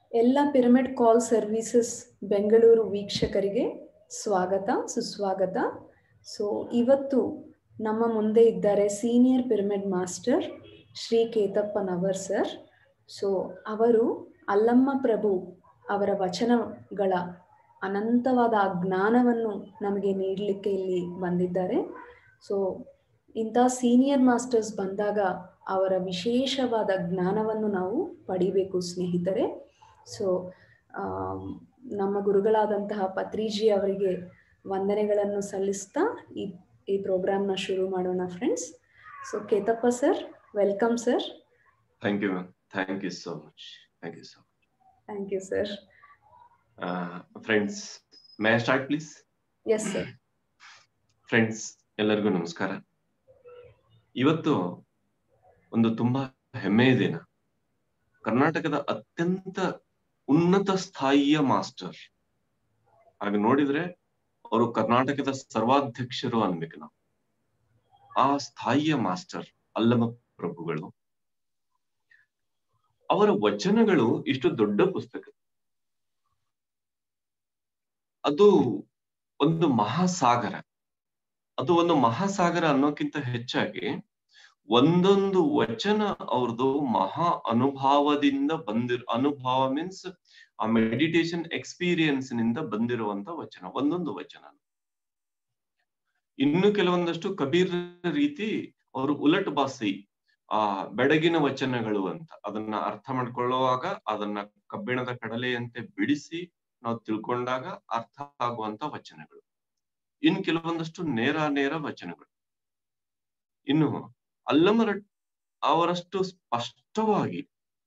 ಎಲ್ಲ ಪಿರಮಿಡ್ ಕಾಲ್ ಸರ್ವಿಸಸ್ ಬೆಂಗಳೂರು ವೀಕ್ಷಕರಿಗೆ ಸ್ವಾಗತ ಸುಸ್ವಾಗತ ಸೊ ಇವತ್ತು ನಮ್ಮ ಮುಂದೆ ಇದ್ದಾರೆ senior pyramid master Shri Ketappanavar sir so ಅವರು ಅಲ್ಲಮ್ಮ ಪ್ರಭು ಅವರ ವಚನಗಳ ಅನಂತವಾದ ಆ ಜ್ಞಾನವನ್ನು ನಮಗೆ ನೀಡಲಿಕ್ಕೆ ಇಲ್ಲಿ ಬಂದಿದ್ದಾರೆ ಸೊ ಇಂಥ ಸೀನಿಯರ್ ಮಾಸ್ಟರ್ಸ್ ಬಂದಾಗ ಅವರ ವಿಶೇಷವಾದ ಜ್ಞಾನವನ್ನು ನಾವು ಪಡಿಬೇಕು ಸ್ನೇಹಿತರೆ ಸೊ ನಮ್ಮ ಗುರುಗಳಾದಂತಹ ಪತ್ರಿಜಿ ಅವರಿಗೆ ವಂದನೆಗಳನ್ನು ಸಲ್ಲಿಸ್ತಾ ಈ ಈ ಪ್ರೋಗ್ರಾಮ್ನ ಶುರು ಮಾಡೋಣ friends so Ketappa sir welcome sir thank you ma'am thank you so much thank you so much thank you sir friends may start please yes sir friends ಎಲ್ಲರಿಗೂ ನಮಸ್ಕಾರ ಇವತ್ತು ಒಂದು ತುಂಬಾ ಹೆಮ್ಮೆಯ ದಿನ ಕರ್ನಾಟಕದ ಅತ್ಯಂತ ಉನ್ನತ ಸ್ಥಾಯಿಯ ಮಾಸ್ಟರ್ ಹಾಗೆ ನೋಡಿದ್ರೆ ಅವರು ಕರ್ನಾಟಕದ ಸರ್ವಾಧ್ಯಕ್ಷರು ಅನ್ಬೇಕು ನಾವು ಆ ಸ್ಥಾಯಿಯ ಮಾಸ್ಟರ್ ಅಲ್ಲಮ ಪ್ರಭುಗಳು ಅವರ ವಚನಗಳು ಇಷ್ಟು ದೊಡ್ಡ ಪುಸ್ತಕ ಅದು ಒಂದು ಮಹಾಸಾಗರ ಅದು ಒಂದು ಮಹಾಸಾಗರ ಅನ್ನೋಕ್ಕಿಂತ ಹೆಚ್ಚಾಗಿ ಒಂದೊಂದು ವಚನ ಅವ್ರದ್ದು ಮಹಾ ಅನುಭಾವದಿಂದ ಬಂದಿರೋ ಅನುಭವ ಮೀನ್ಸ್ ಆ ಮೆಡಿಟೇಷನ್ ಎಕ್ಸ್ಪೀರಿಯನ್ಸ್ ನಿಂದ ಬಂದಿರುವಂತ ವಚನ ಒಂದೊಂದು ವಚನ ಇನ್ನು ಕೆಲವೊಂದಷ್ಟು ಕಬೀರ್ ರೀತಿ ಅವರು ಉಲಟ್ ಬಾಸಿ ಆ ಬೆಡಗಿನ ವಚನಗಳು ಅಂತ ಅದನ್ನ ಅರ್ಥ ಮಾಡ್ಕೊಳ್ಳುವಾಗ ಅದನ್ನ ಕಬ್ಬಿಣದ ಕಡಲೆಯಂತೆ ಬಿಡಿಸಿ ನಾವು ತಿಳ್ಕೊಂಡಾಗ ಅರ್ಥ ಆಗುವಂತ ವಚನಗಳು ಇನ್ನು ಕೆಲವೊಂದಷ್ಟು ನೇರ ನೇರ ವಚನಗಳು ಇನ್ನು ಅಲ್ಲಮರ ಅವರಷ್ಟು ಸ್ಪಷ್ಟವಾಗಿ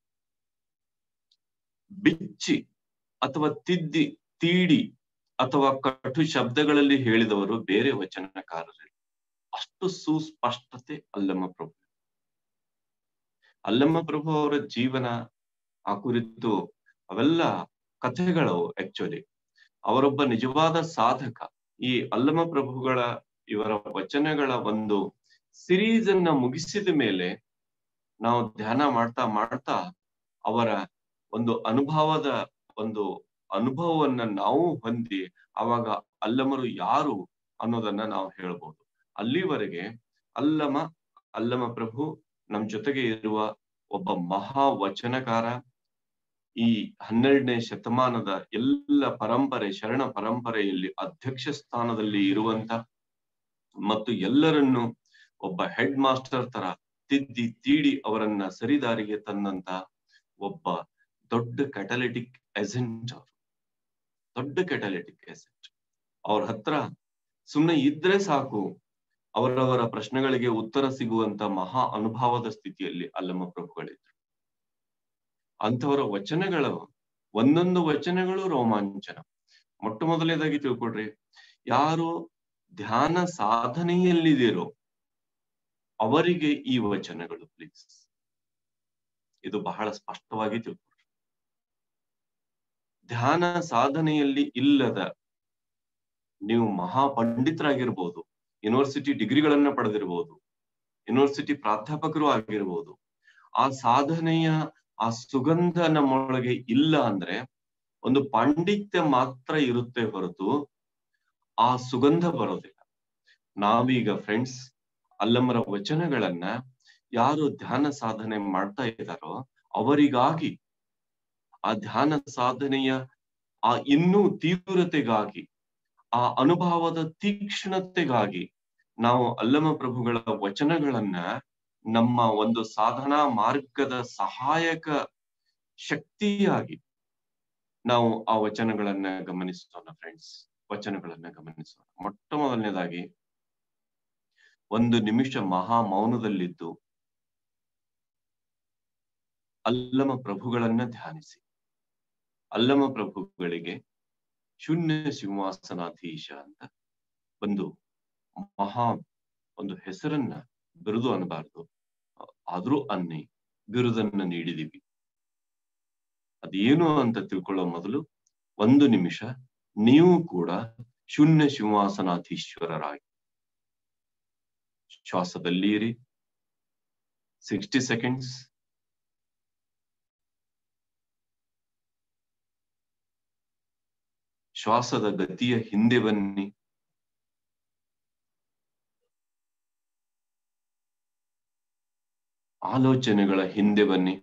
ಬಿಚ್ಚಿ ಅಥವಾ ತಿದ್ದಿ ತೀಡಿ ಅಥವಾ ಕಟು ಶಬ್ದಗಳಲ್ಲಿ ಹೇಳಿದವರು ಬೇರೆ ವಚನಕಾರರಿಲ್ಲ ಅಷ್ಟು ಸುಸ್ಪಷ್ಟತೆ ಅಲ್ಲಮ್ಮ ಪ್ರಭು ಅಲ್ಲಮ್ಮ ಪ್ರಭು ಅವರ ಜೀವನ ಆ ಕುರಿತು ಅವೆಲ್ಲ ಕಥೆಗಳು ಆಕ್ಚುಲಿ ಅವರೊಬ್ಬ ನಿಜವಾದ ಸಾಧಕ ಈ ಅಲ್ಲಮ ಪ್ರಭುಗಳ ಇವರ ವಚನಗಳ ಒಂದು ಸಿರೀಸ್ ಅನ್ನ ಮುಗಿಸಿದ ಮೇಲೆ ನಾವು ಧ್ಯಾನ ಮಾಡ್ತಾ ಮಾಡ್ತಾ ಅವರ ಒಂದು ಅನುಭವದ ಒಂದು ಅನುಭವವನ್ನ ನಾವು ಹೊಂದಿ ಅವಾಗ ಅಲ್ಲಮರು ಯಾರು ಅನ್ನೋದನ್ನ ನಾವು ಹೇಳ್ಬೋದು ಅಲ್ಲಿವರೆಗೆ ಅಲ್ಲಮ ಅಲ್ಲಮ ಪ್ರಭು ನಮ್ ಜೊತೆಗೆ ಇರುವ ಒಬ್ಬ ಮಹಾ ವಚನಕಾರ ಈ ಹನ್ನೆರಡನೇ ಶತಮಾನದ ಎಲ್ಲ ಪರಂಪರೆ ಶರಣ ಪರಂಪರೆಯಲ್ಲಿ ಅಧ್ಯಕ್ಷ ಸ್ಥಾನದಲ್ಲಿ ಇರುವಂತ ಮತ್ತು ಎಲ್ಲರನ್ನು ಒಬ್ಬ ಹೆಡ್ ಮಾಸ್ಟರ್ ತರ ತಿದ್ದಿ ತೀಡಿ ಅವರನ್ನ ಸರಿದಾರಿಗೆ ತಂದಂತ ಒಬ್ಬ ದೊಡ್ಡ ಕ್ಯಾಟಲಿಟಿಕ್ ಎಸೆಂಟ್ ಅವರು ದೊಡ್ಡ ಕ್ಯಾಟಲಿಟಿಕ್ ಎಸೆಂಟ್ ಅವ್ರ ಹತ್ರ ಸುಮ್ಮನೆ ಇದ್ರೆ ಸಾಕು ಅವರವರ ಪ್ರಶ್ನೆಗಳಿಗೆ ಉತ್ತರ ಸಿಗುವಂತ ಮಹಾ ಅನುಭವದ ಸ್ಥಿತಿಯಲ್ಲಿ ಅಲ್ಲಮ್ಮ ಪ್ರಭುಗಳಿದ್ರು ಅಂಥವರ ವಚನಗಳು ಒಂದೊಂದು ವಚನಗಳು ರೋಮಾಂಚನ ಮೊಟ್ಟ ಮೊದಲನೇದಾಗಿ ತಿಳ್ಕೊಡ್ರಿ ಯಾರು ಧ್ಯಾನ ಸಾಧನೆಯಲ್ಲಿದ್ದೀರೋ ಅವರಿಗೆ ಈ ವಚನಗಳು ಪ್ಲೀಸ್ ಇದು ಬಹಳ ಸ್ಪಷ್ಟವಾಗಿ ತಿಳ್ಕೊಡ್ರಿ ಧ್ಯಾನ ಸಾಧನೆಯಲ್ಲಿ ಇಲ್ಲದ ನೀವು ಮಹಾ ಪಂಡಿತರಾಗಿರ್ಬೋದು ಯೂನಿವರ್ಸಿಟಿ ಡಿಗ್ರಿಗಳನ್ನ ಪಡೆದಿರ್ಬೋದು ಯೂನಿವರ್ಸಿಟಿ ಪ್ರಾಧ್ಯಾಪಕರು ಆಗಿರ್ಬೋದು ಆ ಸಾಧನೆಯ ಆ ಸುಗಂಧ ನಮ್ಮೊಳಗೆ ಇಲ್ಲ ಅಂದ್ರೆ ಒಂದು ಪಾಂಡಿತ್ಯ ಮಾತ್ರ ಇರುತ್ತೆ ಹೊರತು ಆ ಸುಗಂಧ ಬರೋದಿಲ್ಲ ನಾವೀಗ ಫ್ರೆಂಡ್ಸ್ ಅಲ್ಲಮ್ಮರ ವಚನಗಳನ್ನ ಯಾರು ಧ್ಯಾನ ಸಾಧನೆ ಮಾಡ್ತಾ ಇದ್ದಾರೋ ಅವರಿಗಾಗಿ ಆ ಧ್ಯಾನ ಸಾಧನೆಯ ಆ ಇನ್ನೂ ತೀವ್ರತೆಗಾಗಿ ಆ ಅನುಭವದ ತೀಕ್ಷ್ಣತೆಗಾಗಿ ನಾವು ಅಲ್ಲಮ ಪ್ರಭುಗಳ ವಚನಗಳನ್ನ ನಮ್ಮ ಒಂದು ಸಾಧನಾ ಮಾರ್ಗದ ಸಹಾಯಕ ಶಕ್ತಿಯಾಗಿ ನಾವು ಆ ವಚನಗಳನ್ನ ಗಮನಿಸೋಣ ಫ್ರೆಂಡ್ಸ್ ವಚನಗಳನ್ನ ಗಮನಿಸೋಣ ಮೊಟ್ಟ ಮೊದಲನೇದಾಗಿ ಒಂದು ನಿಮಿಷ ಮಹಾ ಮೌನದಲ್ಲಿದ್ದು ಅಲ್ಲಮ ಪ್ರಭುಗಳನ್ನ ಧ್ಯಾನಿಸಿ ಅಲ್ಲಮ ಪ್ರಭುಗಳಿಗೆ ಶೂನ್ಯ ಸಿಂಹಾಸನಾಧೀಶ ಅಂತ ಒಂದು ಮಹಾ ಒಂದು ಹೆಸರನ್ನ ಬಿರುದು ಅನ್ನಬಾರ್ದು ಆದ್ರೂ ಅನ್ನಿ ಬಿರುದನ್ನ ನೀಡಿದೀವಿ ಅದೇನು ಅಂತ ತಿಳ್ಕೊಳ್ಳೋ ಮೊದಲು ಒಂದು ನಿಮಿಷ ನೀವು ಕೂಡ ಶೂನ್ಯ ಸಿಂಹಾಸನಾಧೀಶ್ವರರಾಗಿ ಶ್ವಾಸದಲ್ಲಿ ಇರಿ ಸಿಕ್ಸ್ಟಿ ಸೆಕೆಂಡ್ಸ್ ಶ್ವಾಸದ ಗತಿಯ ಹಿಂದೆ ಬನ್ನಿ ಆಲೋಚನೆಗಳ ಹಿಂದೆ ಬನ್ನಿ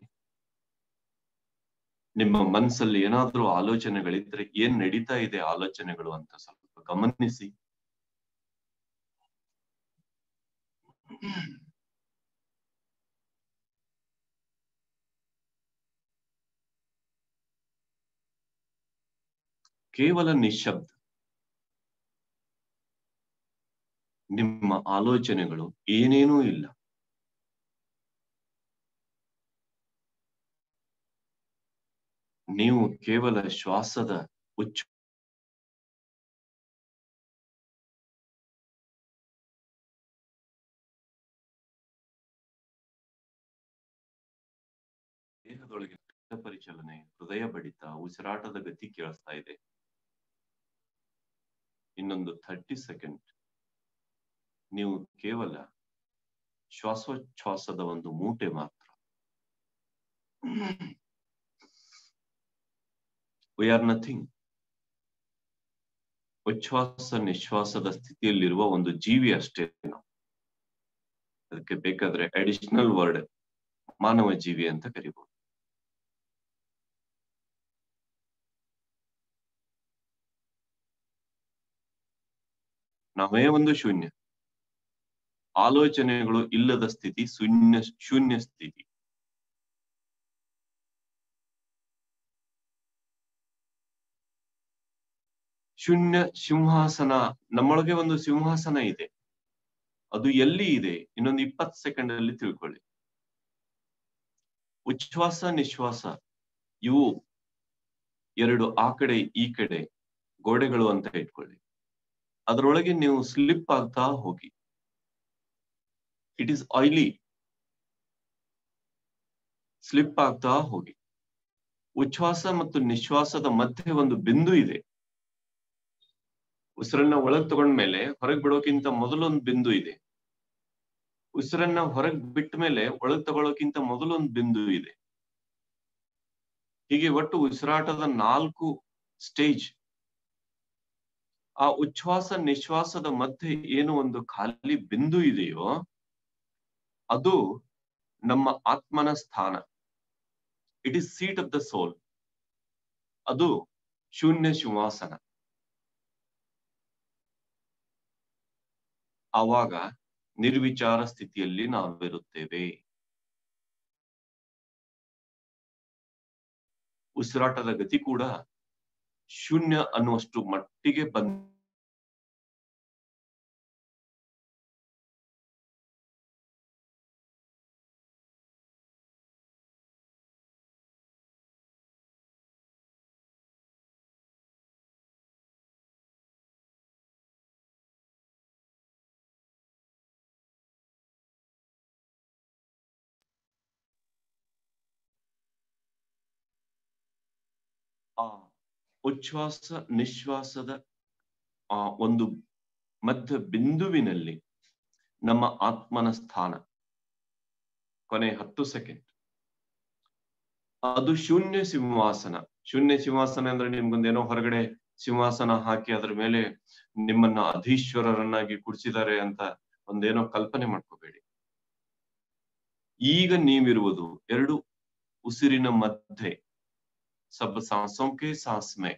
ನಿಮ್ಮ ಮನಸ್ಸಲ್ಲಿ ಏನಾದ್ರೂ ಆಲೋಚನೆಗಳಿದ್ರೆ ಏನ್ ನಡೀತಾ ಇದೆ ಆಲೋಚನೆಗಳು ಅಂತ ಸ್ವಲ್ಪ ಗಮನಿಸಿ ಕೇವಲ ನಿಶಬ್ದ ನಿಮ್ಮ ಆಲೋಚನೆಗಳು ಏನೇನೂ ಇಲ್ಲ ನೀವು ಕೇವಲ ಶ್ವಾಸದ ಉಚ್ಚ ದೇಹದೊಳಗೆ ರಕ್ತ ಪರಿಚಲನೆ ಹೃದಯ ಬಡಿತ ಉಸಿರಾಟದ ಗತಿ ಕೇಳಿಸ್ತಾ ಇದೆ ಇನ್ನೊಂದು ಥರ್ಟಿ ಸೆಕೆಂಡ್ ನೀವು ಕೇವಲ ಶ್ವಾಸೋಚ್ಛ್ವಾಸದ ಒಂದು ಮೂಟೆ ಮಾತ್ರ ವಿ ಆರ್ ನಥಿಂಗ್ ಉಚ್ಛ್ವಾಸ ನಿಶ್ವಾಸದ ಸ್ಥಿತಿಯಲ್ಲಿರುವ ಒಂದು ಜೀವಿ ಅಷ್ಟೇ ನಾವು ಅದಕ್ಕೆ ಬೇಕಾದ್ರೆ ಅಡಿಷನಲ್ ವರ್ಡ್ ಮಾನವ ಜೀವಿ ಅಂತ ಕರಿಬಹುದು ನಾವೇ ಒಂದು ಶೂನ್ಯ ಆಲೋಚನೆಗಳು ಇಲ್ಲದ ಸ್ಥಿತಿ ಶೂನ್ಯ ಶೂನ್ಯ ಸ್ಥಿತಿ ಶೂನ್ಯ ಸಿಂಹಾಸನ ನಮ್ಮೊಳಗೆ ಒಂದು ಸಿಂಹಾಸನ ಇದೆ ಅದು ಎಲ್ಲಿ ಇದೆ ಇನ್ನೊಂದು ಇಪ್ಪತ್ತು ಸೆಕೆಂಡ್ ಅಲ್ಲಿ ತಿಳ್ಕೊಳ್ಳಿ ಉಚ್ಛ್ವಾಸ ನಿಶ್ವಾಸ ಇವು ಎರಡು ಆ ಕಡೆ ಈ ಕಡೆ ಗೋಡೆಗಳು ಅಂತ ಇಟ್ಕೊಳ್ಳಿ ಅದರೊಳಗೆ ನೀವು ಸ್ಲಿಪ್ ಆಗ್ತಾ ಹೋಗಿ ಇಟ್ ಈಸ್ ಆಯಿಲಿ ಸ್ಲಿಪ್ ಆಗ್ತಾ ಹೋಗಿ ಉಚ್ಛ್ವಾಸ ಮತ್ತು ನಿಶ್ವಾಸದ ಮಧ್ಯೆ ಒಂದು ಬಿಂದು ಇದೆ ಉಸಿರನ್ನ ಒಳಗ್ ತಗೊಂಡ್ಮೇಲೆ ಹೊರಗ್ ಬಿಡೋಕ್ಕಿಂತ ಮೊದಲೊಂದು ಬಿಂದು ಇದೆ ಉಸಿರನ್ನ ಹೊರಗ್ ಬಿಟ್ಟ ಮೇಲೆ ಒಳಗ್ ತಗೊಳ್ಳೋಕ್ಕಿಂತ ಮೊದಲೊಂದು ಬಿಂದು ಇದೆ ಹೀಗೆ ಒಟ್ಟು ಉಸಿರಾಟದ ನಾಲ್ಕು ಸ್ಟೇಜ್ ಆ ಉಚ್ಛ್ವಾಸ ನಿಶ್ವಾಸದ ಮಧ್ಯೆ ಏನು ಒಂದು ಖಾಲಿ ಬಿಂದು ಇದೆಯೋ ಅದು ನಮ್ಮ ಆತ್ಮನ ಸ್ಥಾನ it is seat of the soul ಅದು ಶೂನ್ಯ ಸಿಂಹಾಸನ ಆವಾಗ ನಿರ್ವಿಚಾರ ಸ್ಥಿತಿಯಲ್ಲಿ ನಾವಿರುತ್ತೇವೆ ಉಸಿರಾಟದ ಗತಿ ಕೂಡ ಶೂನ್ಯ ಅನ್ನುವಷ್ಟು ಮಟ್ಟಿಗೆ ಬಂದ ಆ ಉಚ್ಛ್ವಾಸ ನಿಶ್ವಾಸದ ಆ ಒಂದು ಮಧ್ಯ ಬಿಂದುವಿನಲ್ಲಿ ನಮ್ಮ ಆತ್ಮನ ಸ್ಥಾನ ಕೊನೆ ಹತ್ತು ಸೆಕೆಂಡ್ ಅದು ಶೂನ್ಯ ಸಿಂಹಾಸನ ಶೂನ್ಯ ಸಿಂಹಾಸನ ಅಂದ್ರೆ ನಿಮ್ಗೊಂದೇನೋ ಹೊರಗಡೆ ಸಿಂಹಾಸನ ಹಾಕಿ ಅದ್ರ ಮೇಲೆ ನಿಮ್ಮನ್ನ ಅಧೀಶ್ವರರನ್ನಾಗಿ ಕುಡಿಸಿದ್ದಾರೆ ಅಂತ ಒಂದೇನೋ ಕಲ್ಪನೆ ಮಾಡ್ಕೋಬೇಡಿ ಈಗ ನೀವಿರುವುದು ಎರಡು ಉಸಿರಿನ ಮಧ್ಯೆ सब सांसों के सांस में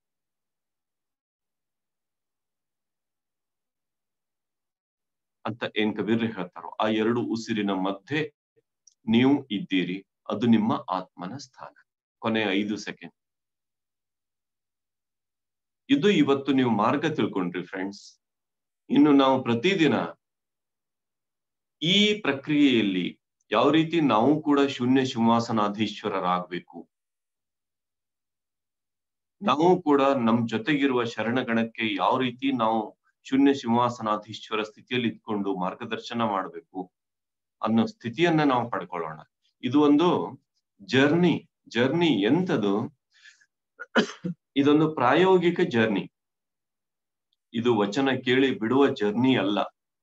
ಅಂತ ಏನ್ ಕಬೀರ್ ಹೇಳ್ತಾರೋ ಆ ಎರಡು ಉಸಿರಿನ ಮಧ್ಯೆ ನೀವು ಇದ್ದೀರಿ ಅದು ನಿಮ್ಮ ಆತ್ಮನ ಸ್ಥಾನ ಕೊನೆ ಐದು ಸೆಕೆಂಡ್ ಇದು ಇವತ್ತು ನೀವು ಮಾರ್ಗ ತಿಳ್ಕೊಂಡ್ರಿ ಫ್ರೆಂಡ್ಸ್ ಇನ್ನು ನಾವು ಪ್ರತಿದಿನ ಈ ಪ್ರಕ್ರಿಯೆಯಲ್ಲಿ ಯಾವ ರೀತಿ ನಾವು ಕೂಡ ಶೂನ್ಯ ಸಿಂಹಾಸನಾಧೀಶ್ವರರಾಗಬೇಕು ನಾವು ಕೂಡ ನಮ್ ಜೊತೆಗಿರುವ ಶರಣಗಣಕ್ಕೆ ಯಾವ ರೀತಿ ನಾವು ಶೂನ್ಯ ಸಿಂಹಾಸನಾಧೀಶ್ವರ ಸ್ಥಿತಿಯಲ್ಲಿ ಇದ್ಕೊಂಡು ಮಾರ್ಗದರ್ಶನ ಮಾಡಬೇಕು ಅನ್ನೋ ಸ್ಥಿತಿಯನ್ನ ನಾವು ಪಡ್ಕೊಳ್ಳೋಣ ಇದು ಒಂದು ಜರ್ನಿ ಜರ್ನಿ ಎಂತದು ಇದೊಂದು ಪ್ರಾಯೋಗಿಕ ಜರ್ನಿ ಇದು ವಚನ ಕೇಳಿ ಬಿಡುವ ಜರ್ನಿ ಅಲ್ಲ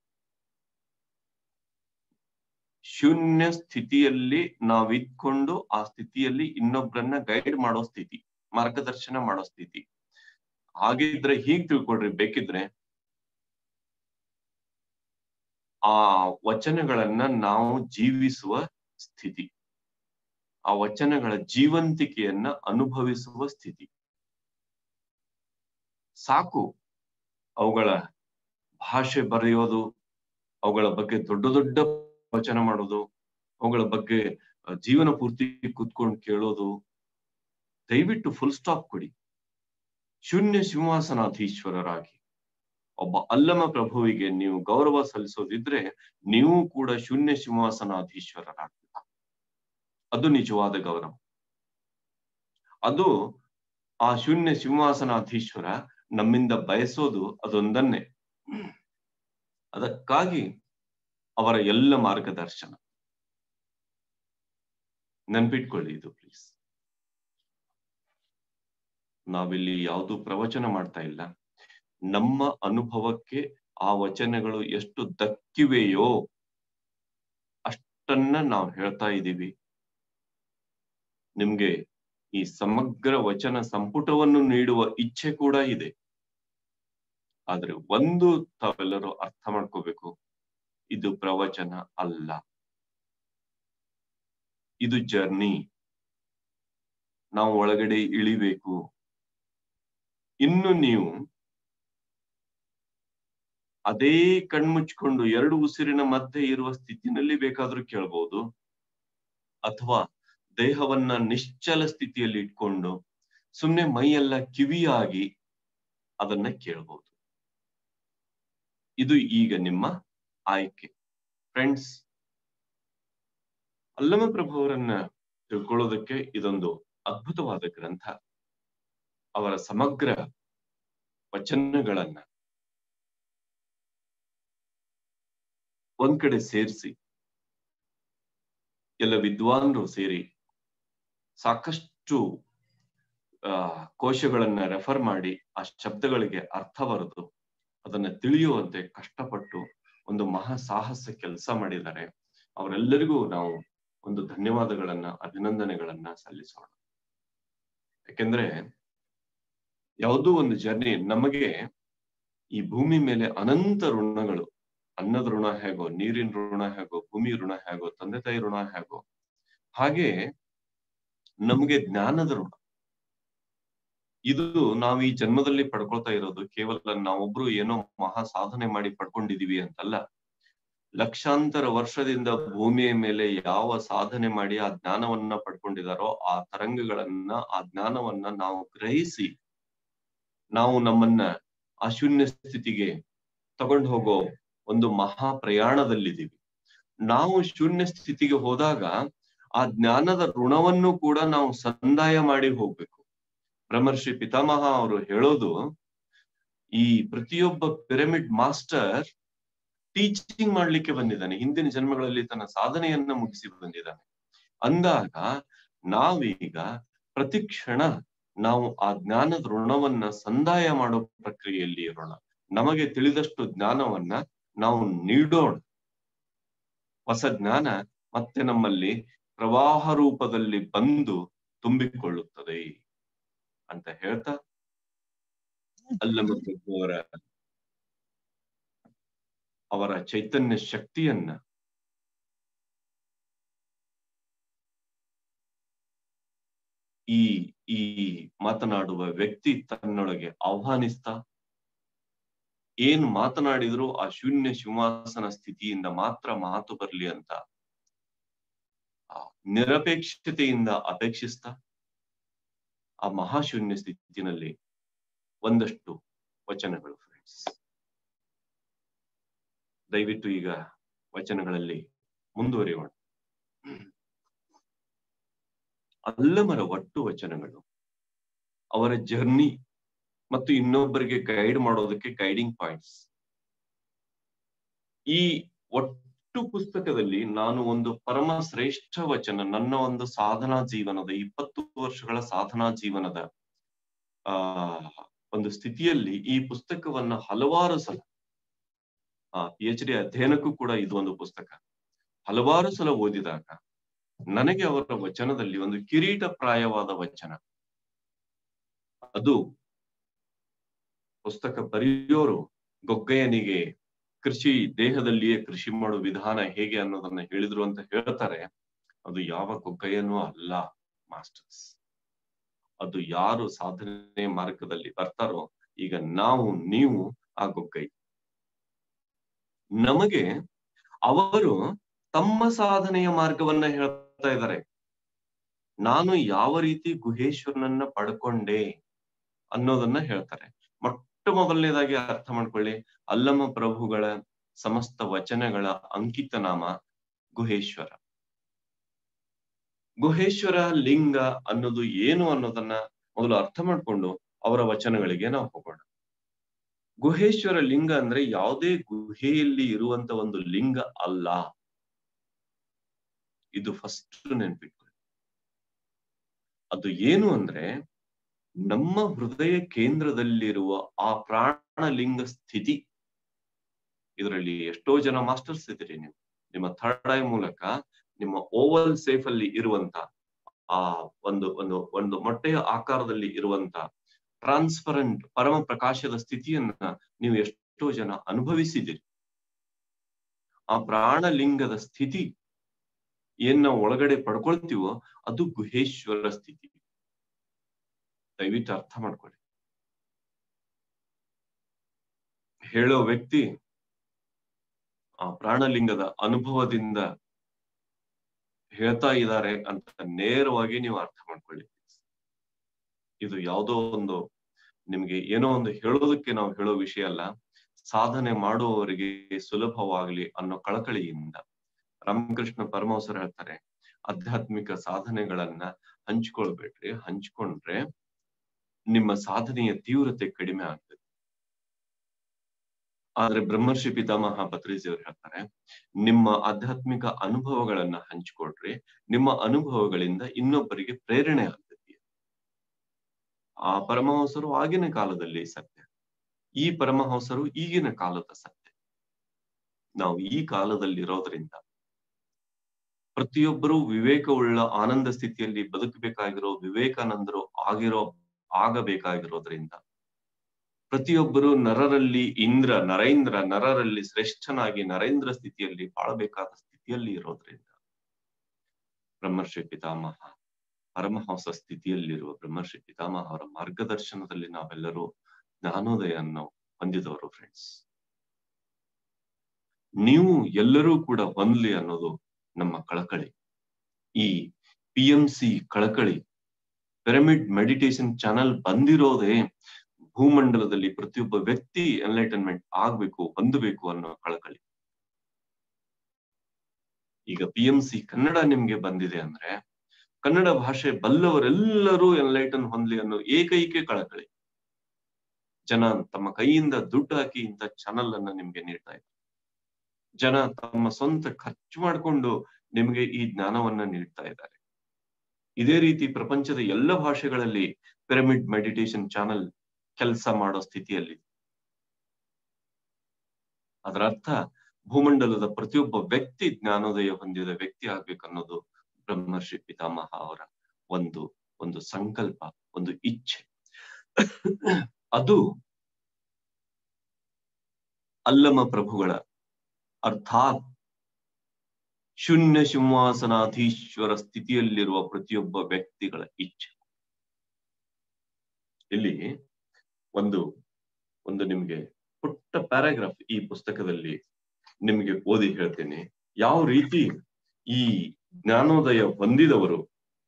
ಶೂನ್ಯ ಸ್ಥಿತಿಯಲ್ಲಿ ನಾವಿದ್ಕೊಂಡು ಆ ಸ್ಥಿತಿಯಲ್ಲಿ ಇನ್ನೊಬ್ಬರನ್ನ ಗೈಡ್ ಮಾಡೋ ಸ್ಥಿತಿ ಮಾರ್ಗದರ್ಶನ ಮಾಡೋ ಸ್ಥಿತಿ ಹಾಗಿದ್ರೆ ಹೀಗ್ ತಿಳ್ಕೊಡ್ರಿ ಬೇಕಿದ್ರೆ ಆ ವಚನಗಳನ್ನ ನಾವು ಜೀವಿಸುವ ಸ್ಥಿತಿ ಆ ವಚನಗಳ ಜೀವಂತಿಕೆಯನ್ನ ಅನುಭವಿಸುವ ಸ್ಥಿತಿ ಸಾಕು ಅವುಗಳ ಭಾಷೆ ಬರೆಯೋದು ಅವುಗಳ ಬಗ್ಗೆ ದೊಡ್ಡ ದೊಡ್ಡ ವಚನ ಮಾಡೋದು ಅವುಗಳ ಬಗ್ಗೆ ಜೀವನ ಪೂರ್ತಿ ಕೂತ್ಕೊಂಡು ಕೇಳೋದು ದಯವಿಟ್ಟು ಫುಲ್ ಸ್ಟಾಪ್ ಕೊಡಿ ಶೂನ್ಯ ಸಿಂಹಾಸನಾಧೀಶ್ವರರಾಗಿ ಒಬ್ಬ ಅಲ್ಲಮ ಪ್ರಭುವಿಗೆ ನೀವು ಗೌರವ ಸಲ್ಲಿಸೋದಿದ್ರೆ ನೀವು ಕೂಡ ಶೂನ್ಯ ಸಿಂಹಾಸನಾಧೀಶ್ವರರಾಗ್ತೀರ ಅದು ನಿಜವಾದ ಗೌರವ ಅದು ಆ ಶೂನ್ಯ ಸಿಂಹಾಸನಾಧೀಶ್ವರ ನಮ್ಮಿಂದ ಬಯಸೋದು ಅದೊಂದನ್ನೇ ಅದಕ್ಕಾಗಿ ಅವರ ಎಲ್ಲ ಮಾರ್ಗದರ್ಶನ ನೆನ್ಪಿಟ್ಕೊಳ್ಳಿ ಇದು ಪ್ಲೀಸ್ ನಾವಿಲ್ಲಿ ಯಾವುದು ಪ್ರವಚನ ಮಾಡ್ತಾ ಇಲ್ಲ ನಮ್ಮ ಅನುಭವಕ್ಕೆ ಆ ವಚನಗಳು ಎಷ್ಟು ದಕ್ಕಿವೆಯೋ ಅಷ್ಟನ್ನ ನಾವು ಹೇಳ್ತಾ ಇದ್ದೀವಿ ನಿಮ್ಗೆ ಈ ಸಮಗ್ರ ವಚನ ಸಂಪುಟವನ್ನು ನೀಡುವ ಇಚ್ಛೆ ಕೂಡ ಇದೆ ಆದ್ರೆ ಒಂದು ತಾವೆಲ್ಲರೂ ಅರ್ಥ ಮಾಡ್ಕೋಬೇಕು ಇದು ಪ್ರವಚನ ಅಲ್ಲ ಇದು ಜರ್ನಿ ನಾವು ಒಳಗಡೆ ಇಳಿಬೇಕು ಇನ್ನು ನೀವು ಅದೇ ಕಣ್ಮುಚ್ಕೊಂಡು ಎರಡು ಉಸಿರಿನ ಮಧ್ಯೆ ಇರುವ ಸ್ಥಿತಿನಲ್ಲಿ ಬೇಕಾದ್ರೂ ಕೇಳ್ಬೋದು ಅಥವಾ ದೇಹವನ್ನ ನಿಶ್ಚಲ ಸ್ಥಿತಿಯಲ್ಲಿ ಇಟ್ಕೊಂಡು ಸುಮ್ನೆ ಮೈಯೆಲ್ಲ ಕಿವಿಯಾಗಿ ಅದನ್ನ ಕೇಳ್ಬೋದು ಇದು ಈಗ ನಿಮ್ಮ ಆಯ್ಕೆ ಫ್ರೆಂಡ್ಸ್ ಅಲ್ಲಮ ಪ್ರಭು ಅವರನ್ನ ತಿಳ್ಕೊಳ್ಳೋದಕ್ಕೆ ಇದೊಂದು ಅದ್ಭುತವಾದ ಗ್ರಂಥ ಅವರ ಸಮಗ್ರ ವಚನಗಳನ್ನ ಒಂದ್ ಕಡೆ ಸೇರಿಸಿ ಎಲ್ಲ ವಿದ್ವಾನ್ರು ಸೇರಿ ಸಾಕಷ್ಟು ಆ ಕೋಶಗಳನ್ನ ರೆಫರ್ ಮಾಡಿ ಆ ಶಬ್ದಗಳಿಗೆ ಅರ್ಥ ಬರೆದು ಅದನ್ನ ತಿಳಿಯುವಂತೆ ಕಷ್ಟಪಟ್ಟು ಒಂದು ಮಹಾ ಸಾಹಸ ಕೆಲಸ ಮಾಡಿದ್ದಾರೆ ಅವರೆಲ್ಲರಿಗೂ ನಾವು ಒಂದು ಧನ್ಯವಾದಗಳನ್ನ ಅಭಿನಂದನೆಗಳನ್ನ ಸಲ್ಲಿಸೋಣ ಯಾಕೆಂದ್ರೆ ಯಾವುದೋ ಒಂದು ಜರ್ನಿ ನಮಗೆ ಈ ಭೂಮಿ ಮೇಲೆ ಅನಂತ ಋಣಗಳು ಅನ್ನದ ಋಣ ಹೇಗೋ ನೀರಿನ ಋಣ ಹೇಗೋ ಭೂಮಿ ಋಣ ಹೇಗೋ ತಂದೆ ತಾಯಿ ಋಣ ಹೇಗೋ ಹಾಗೆ ನಮಗೆ ಜ್ಞಾನದ ಋಣ ಇದು ನಾವು ಈ ಜನ್ಮದಲ್ಲಿ ಪಡ್ಕೊಳ್ತಾ ಇರೋದು ಕೇವಲ ನಾವೊಬ್ರು ಏನೋ ಮಹಾ ಸಾಧನೆ ಮಾಡಿ ಪಡ್ಕೊಂಡಿದೀವಿ ಅಂತಲ್ಲ ಲಕ್ಷಾಂತರ ವರ್ಷದಿಂದ ಭೂಮಿಯ ಮೇಲೆ ಯಾವ ಸಾಧನೆ ಮಾಡಿ ಆ ಜ್ಞಾನವನ್ನ ಪಡ್ಕೊಂಡಿದಾರೋ ಆ ತರಂಗಗಳನ್ನ ಆ ಜ್ಞಾನವನ್ನ ನಾವು ಗ್ರಹಿಸಿ ನಾವು ನಮ್ಮನ್ನ ಆ ಶೂನ್ಯ ಸ್ಥಿತಿಗೆ ತಗೊಂಡು ಹೋಗೋ ಒಂದು ಮಹಾ ಪ್ರಯಾಣದಲ್ಲಿದ್ದೀವಿ ನಾವು ಶೂನ್ಯ ಸ್ಥಿತಿಗೆ ಹೋದಾಗ ಆ ಜ್ಞಾನದ ಋಣವನ್ನು ಕೂಡ ನಾವು ಸಂದಾಯ ಮಾಡಿ ಹೋಗ್ಬೇಕು ಬ್ರಹ್ಮರ್ಷಿ ಪಿತಾಮಹ ಅವರು ಹೇಳೋದು ಈ ಪ್ರತಿಯೊಬ್ಬ ಪಿರಮಿಡ್ ಮಾಸ್ಟರ್ ಟೀಚಿಂಗ್ ಮಾಡ್ಲಿಕ್ಕೆ ಬಂದಿದ್ದಾನೆ ಹಿಂದಿನ ಜನ್ಮಗಳಲ್ಲಿ ತನ್ನ ಸಾಧನೆಯನ್ನ ಮುಗಿಸಿ ಬಂದಿದ್ದಾನೆ ಅಂದಾಗ ನಾವೀಗ ಪ್ರತಿ ಕ್ಷಣ ನಾವು ಆ ಜ್ಞಾನದ ಋಣವನ್ನ ಸಂದಾಯ ಮಾಡೋ ಪ್ರಕ್ರಿಯೆಯಲ್ಲಿ ಇರೋಣ ನಮಗೆ ತಿಳಿದಷ್ಟು ಜ್ಞಾನವನ್ನ ನಾವು ನೀಡೋಣ ಹೊಸ ಜ್ಞಾನ ಮತ್ತೆ ನಮ್ಮಲ್ಲಿ ಪ್ರವಾಹ ರೂಪದಲ್ಲಿ ಬಂದು ತುಂಬಿಕೊಳ್ಳುತ್ತದೆ ಅಂತ ಹೇಳ್ತಾ ಅಲ್ಲಮ ಅವರ ಅವರ ಚೈತನ್ಯ ಶಕ್ತಿಯನ್ನ ಈ ಈ ಮಾತನಾಡುವ ವ್ಯಕ್ತಿ ತನ್ನೊಳಗೆ ಆಹ್ವಾನಿಸ್ತಾ ಏನ್ ಮಾತನಾಡಿದ್ರು ಆ ಶೂನ್ಯ ಸಿಂಹಾಸನ ಸ್ಥಿತಿಯಿಂದ ಮಾತ್ರ ಮಾತು ಬರ್ಲಿ ಅಂತ ನಿರಪೇಕ್ಷತೆಯಿಂದ ಅಪೇಕ್ಷಿಸ್ತಾ ಆ ಮಹಾಶೂನ್ಯ ಸ್ಥಿತಿನಲ್ಲಿ ಒಂದಷ್ಟು ವಚನಗಳು ಫ್ರೆಂಡ್ಸ್ ದಯವಿಟ್ಟು ಈಗ ವಚನಗಳಲ್ಲಿ ಮುಂದುವರಿಯೋಣ ಅಲ್ಲಮರ ಒಟ್ಟು ವಚನಗಳು ಅವರ ಜರ್ನಿ ಮತ್ತು ಇನ್ನೊಬ್ಬರಿಗೆ ಗೈಡ್ ಮಾಡೋದಕ್ಕೆ ಗೈಡಿಂಗ್ ಪಾಯಿಂಟ್ಸ್ ಈ ಒಟ್ಟು ಪುಸ್ತಕದಲ್ಲಿ ನಾನು ಒಂದು ಪರಮ ಶ್ರೇಷ್ಠ ವಚನ ನನ್ನ ಒಂದು ಸಾಧನಾ ಜೀವನದ ಇಪ್ಪತ್ತು ವರ್ಷಗಳ ಸಾಧನಾ ಜೀವನದ ಆ ಒಂದು ಸ್ಥಿತಿಯಲ್ಲಿ ಈ ಪುಸ್ತಕವನ್ನ ಹಲವಾರು ಸಲ ಆ ಪಿ ಎಚ್ ಡಿ ಅಧ್ಯಯನಕ್ಕೂ ಕೂಡ ಇದು ಒಂದು ಪುಸ್ತಕ ಹಲವಾರು ಸಲ ಓದಿದಾಗ ನನಗೆ ಅವರ ವಚನದಲ್ಲಿ ಒಂದು ಕಿರೀಟ ಪ್ರಾಯವಾದ ವಚನ ಅದು ಪುಸ್ತಕ ಬರೆಯೋರು ಗೊಗ್ಗಯ್ಯನಿಗೆ ಕೃಷಿ ದೇಹದಲ್ಲಿಯೇ ಕೃಷಿ ಮಾಡೋ ವಿಧಾನ ಹೇಗೆ ಅನ್ನೋದನ್ನ ಹೇಳಿದ್ರು ಅಂತ ಹೇಳ್ತಾರೆ ಅದು ಯಾವ ಗೊಗ್ಗಯ್ಯನೂ ಅಲ್ಲ ಮಾಸ್ಟರ್ಸ್ ಅದು ಯಾರು ಸಾಧನೆ ಮಾರ್ಗದಲ್ಲಿ ಬರ್ತಾರೋ ಈಗ ನಾವು ನೀವು ಆ ಗೊಗ್ಗೈ ನಮಗೆ ಅವರು ತಮ್ಮ ಸಾಧನೆಯ ಮಾರ್ಗವನ್ನ ಹೇಳ್ತಾ ಇದ್ದಾರೆ ನಾನು ಯಾವ ರೀತಿ ಗುಹೇಶ್ವರನನ್ನ ಪಡ್ಕೊಂಡೆ ಅನ್ನೋದನ್ನ ಹೇಳ್ತಾರೆ ಮೊಟ್ಟ ಮೊದಲನೇದಾಗಿ ಅರ್ಥ ಮಾಡ್ಕೊಳ್ಳಿ ಅಲ್ಲಮ ಪ್ರಭುಗಳ ಸಮಸ್ತ ವಚನಗಳ ಅಂಕಿತ ನಾಮ ಗುಹೇಶ್ವರ ಗುಹೇಶ್ವರ ಲಿಂಗ ಅನ್ನೋದು ಏನು ಅನ್ನೋದನ್ನ ಮೊದಲು ಅರ್ಥ ಮಾಡ್ಕೊಂಡು ಅವರ ವಚನಗಳಿಗೆ ನಾವು ಹೋಗೋಣ ಗುಹೇಶ್ವರ ಲಿಂಗ ಅಂದ್ರೆ ಯಾವುದೇ ಗುಹೆಯಲ್ಲಿ ಇರುವಂತ ಒಂದು ಲಿಂಗ ಅಲ್ಲ ಇದು ಫಸ್ಟ್ ನೆನ್ಪಿಟ್ಕೊಳ್ಳಿ ಅದು ಏನು ಅಂದ್ರೆ ನಮ್ಮ ಹೃದಯ ಕೇಂದ್ರದಲ್ಲಿರುವ ಆ ಪ್ರಾಣಲಿಂಗ ಸ್ಥಿತಿ ಇದರಲ್ಲಿ ಎಷ್ಟೋ ಜನ ಮಾಸ್ಟರ್ಸ್ ಇದ್ದೀರಿ ನೀವು ನಿಮ್ಮ ಥರ್ಡ್ ಐ ಮೂಲಕ ನಿಮ್ಮ ಓವಲ್ ಸೇಫ್ ಅಲ್ಲಿ ಇರುವಂತ ಆ ಒಂದು ಒಂದು ಒಂದು ಮೊಟ್ಟೆಯ ಆಕಾರದಲ್ಲಿ ಇರುವಂತ ಟ್ರಾನ್ಸ್ಪರೆಂಟ್ ಪರಮ ಪ್ರಕಾಶದ ಸ್ಥಿತಿಯನ್ನ ನೀವು ಎಷ್ಟೋ ಜನ ಅನುಭವಿಸಿದಿರಿ ಆ ಪ್ರಾಣಲಿಂಗದ ಸ್ಥಿತಿ ಏನ್ ನಾವು ಒಳಗಡೆ ಪಡ್ಕೊಳ್ತೀವೋ ಅದು ಗುಹೇಶ್ವರ ಸ್ಥಿತಿ ದಯವಿಟ್ಟು ಅರ್ಥ ಮಾಡ್ಕೊಳ್ಳಿ ಹೇಳೋ ವ್ಯಕ್ತಿ ಆ ಪ್ರಾಣಲಿಂಗದ ಅನುಭವದಿಂದ ಹೇಳ್ತಾ ಇದ್ದಾರೆ ಅಂತ ನೇರವಾಗಿ ನೀವು ಅರ್ಥ ಮಾಡ್ಕೊಳ್ಳಿ ಇದು ಯಾವುದೋ ಒಂದು ನಿಮ್ಗೆ ಏನೋ ಒಂದು ಹೇಳೋದಕ್ಕೆ ನಾವು ಹೇಳೋ ವಿಷಯ ಅಲ್ಲ ಸಾಧನೆ ಮಾಡುವವರಿಗೆ ಸುಲಭವಾಗ್ಲಿ ಅನ್ನೋ ಕಳಕಳಿಯಿಂದ ರಾಮಕೃಷ್ಣ ಪರಮಹಂಸರು ಹೇಳ್ತಾರೆ ಆಧ್ಯಾತ್ಮಿಕ ಸಾಧನೆಗಳನ್ನ ಹಂಚ್ಕೊಳ್ಬೇಡ್ರಿ ಹಂಚ್ಕೊಂಡ್ರೆ ನಿಮ್ಮ ಸಾಧನೆಯ ತೀವ್ರತೆ ಕಡಿಮೆ ಆಗ್ತದೆ ಆದ್ರೆ ಬ್ರಹ್ಮರ್ಷಿ ಪಿತಾಮಹ ಪತ್ರಿಜಿ ಅವರು ಹೇಳ್ತಾರೆ ನಿಮ್ಮ ಆಧ್ಯಾತ್ಮಿಕ ಅನುಭವಗಳನ್ನ ಹಂಚ್ಕೊಳ್ರಿ ನಿಮ್ಮ ಅನುಭವಗಳಿಂದ ಇನ್ನೊಬ್ಬರಿಗೆ ಪ್ರೇರಣೆ ಆಗ್ತದೆ ಆ ಪರಮಹಂಸರು ಆಗಿನ ಕಾಲದಲ್ಲಿ ಸತ್ಯ ಈ ಪರಮಹಂಸರು ಈಗಿನ ಕಾಲದ ಸತ್ಯ ನಾವು ಈ ಕಾಲದಲ್ಲಿ ಇರೋದ್ರಿಂದ ಪ್ರತಿಯೊಬ್ಬರು ವಿವೇಕವುಳ್ಳ ಆನಂದ ಸ್ಥಿತಿಯಲ್ಲಿ ಬದುಕಬೇಕಾಗಿರೋ ವಿವೇಕಾನಂದರು ಆಗಿರೋ ಆಗಬೇಕಾಗಿರೋದ್ರಿಂದ ಪ್ರತಿಯೊಬ್ಬರು ನರರಲ್ಲಿ ಇಂದ್ರ ನರೇಂದ್ರ ನರರಲ್ಲಿ ಶ್ರೇಷ್ಠನಾಗಿ ನರೇಂದ್ರ ಸ್ಥಿತಿಯಲ್ಲಿ ಬಾಳಬೇಕಾದ ಸ್ಥಿತಿಯಲ್ಲಿ ಇರೋದ್ರಿಂದ ಬ್ರಹ್ಮರ್ಷಿ ಪಿತಾಮಹ ಪರಮಹಂಸ ಸ್ಥಿತಿಯಲ್ಲಿರುವ ಬ್ರಹ್ಮರ್ಷಿ ಪಿತಾಮಹ ಅವರ ಮಾರ್ಗದರ್ಶನದಲ್ಲಿ ನಾವೆಲ್ಲರೂ ಜ್ಞಾನೋದಯನ್ನು ಹೊಂದಿದವರು ಫ್ರೆಂಡ್ಸ್ ನೀವು ಎಲ್ಲರೂ ಕೂಡ ಹೊಂದ್ಲಿ ಅನ್ನೋದು ನಮ್ಮ ಕಳಕಳಿ ಈ ಪಿ ಎಂ ಸಿ ಕಳಕಳಿ ಪಿರಮಿಡ್ ಮೆಡಿಟೇಷನ್ ಚಾನಲ್ ಬಂದಿರೋದೇ ಭೂಮಂಡಲದಲ್ಲಿ ಪ್ರತಿಯೊಬ್ಬ ವ್ಯಕ್ತಿ ಎನ್ಲೈಟನ್ಮೆಂಟ್ ಆಗ್ಬೇಕು ಹೊಂದಬೇಕು ಅನ್ನೋ ಕಳಕಳಿ ಈಗ ಪಿ ಎಂ ಸಿ ಕನ್ನಡ ನಿಮ್ಗೆ ಬಂದಿದೆ ಅಂದ್ರೆ ಕನ್ನಡ ಭಾಷೆ ಬಲ್ಲವರೆಲ್ಲರೂ ಎನ್ಲೈಟನ್ ಹೊಂದ್ಲಿ ಅನ್ನೋ ಏಕೈಕ ಕಳಕಳಿ ಜನ ತಮ್ಮ ಕೈಯಿಂದ ದುಡ್ಡು ಹಾಕಿ ಇಂಥ ಚಾನಲ್ ಅನ್ನ ನಿಮ್ಗೆ ನೀಡ್ತಾ ಇದ್ದಾರೆ ಜನ ತಮ್ಮ ಸ್ವಂತ ಖರ್ಚು ಮಾಡಿಕೊಂಡು ನಿಮ್ಗೆ ಈ ಜ್ಞಾನವನ್ನ ನೀಡ್ತಾ ಇದ್ದಾರೆ ಇದೇ ರೀತಿ ಪ್ರಪಂಚದ ಎಲ್ಲ ಭಾಷೆಗಳಲ್ಲಿ ಪಿರಮಿಡ್ ಮೆಡಿಟೇಷನ್ ಚಾನಲ್ ಕೆಲಸ ಮಾಡೋ ಸ್ಥಿತಿಯಲ್ಲಿ ಅದರ ಅರ್ಥ ಭೂಮಂಡಲದ ಪ್ರತಿಯೊಬ್ಬ ವ್ಯಕ್ತಿ ಜ್ಞಾನೋದಯ ಹೊಂದಿದ ವ್ಯಕ್ತಿ ಆಗ್ಬೇಕನ್ನೋದು ಬ್ರಹ್ಮರ್ಷಿ ಪಿತಾಮಹ ಅವರ ಒಂದು ಒಂದು ಸಂಕಲ್ಪ ಒಂದು ಇಚ್ಛೆ ಅದು ಅಲ್ಲಮ ಪ್ರಭುಗಳ ಅರ್ಥಾತ್ ಶೂನ್ಯ ಸಿಂಹಾಸನಾಧೀಶ್ವರ ಸ್ಥಿತಿಯಲ್ಲಿರುವ ಪ್ರತಿಯೊಬ್ಬ ವ್ಯಕ್ತಿಗಳ ಇಚ್ಛೆ ಇಲ್ಲಿ ಒಂದು ಒಂದು ನಿಮ್ಗೆ ಪುಟ್ಟ ಪ್ಯಾರಾಗ್ರಾಫ್ ಈ ಪುಸ್ತಕದಲ್ಲಿ ನಿಮ್ಗೆ ಓದಿ ಹೇಳ್ತೇನೆ ಯಾವ ರೀತಿ ಈ ಜ್ಞಾನೋದಯ ಹೊಂದಿದವರು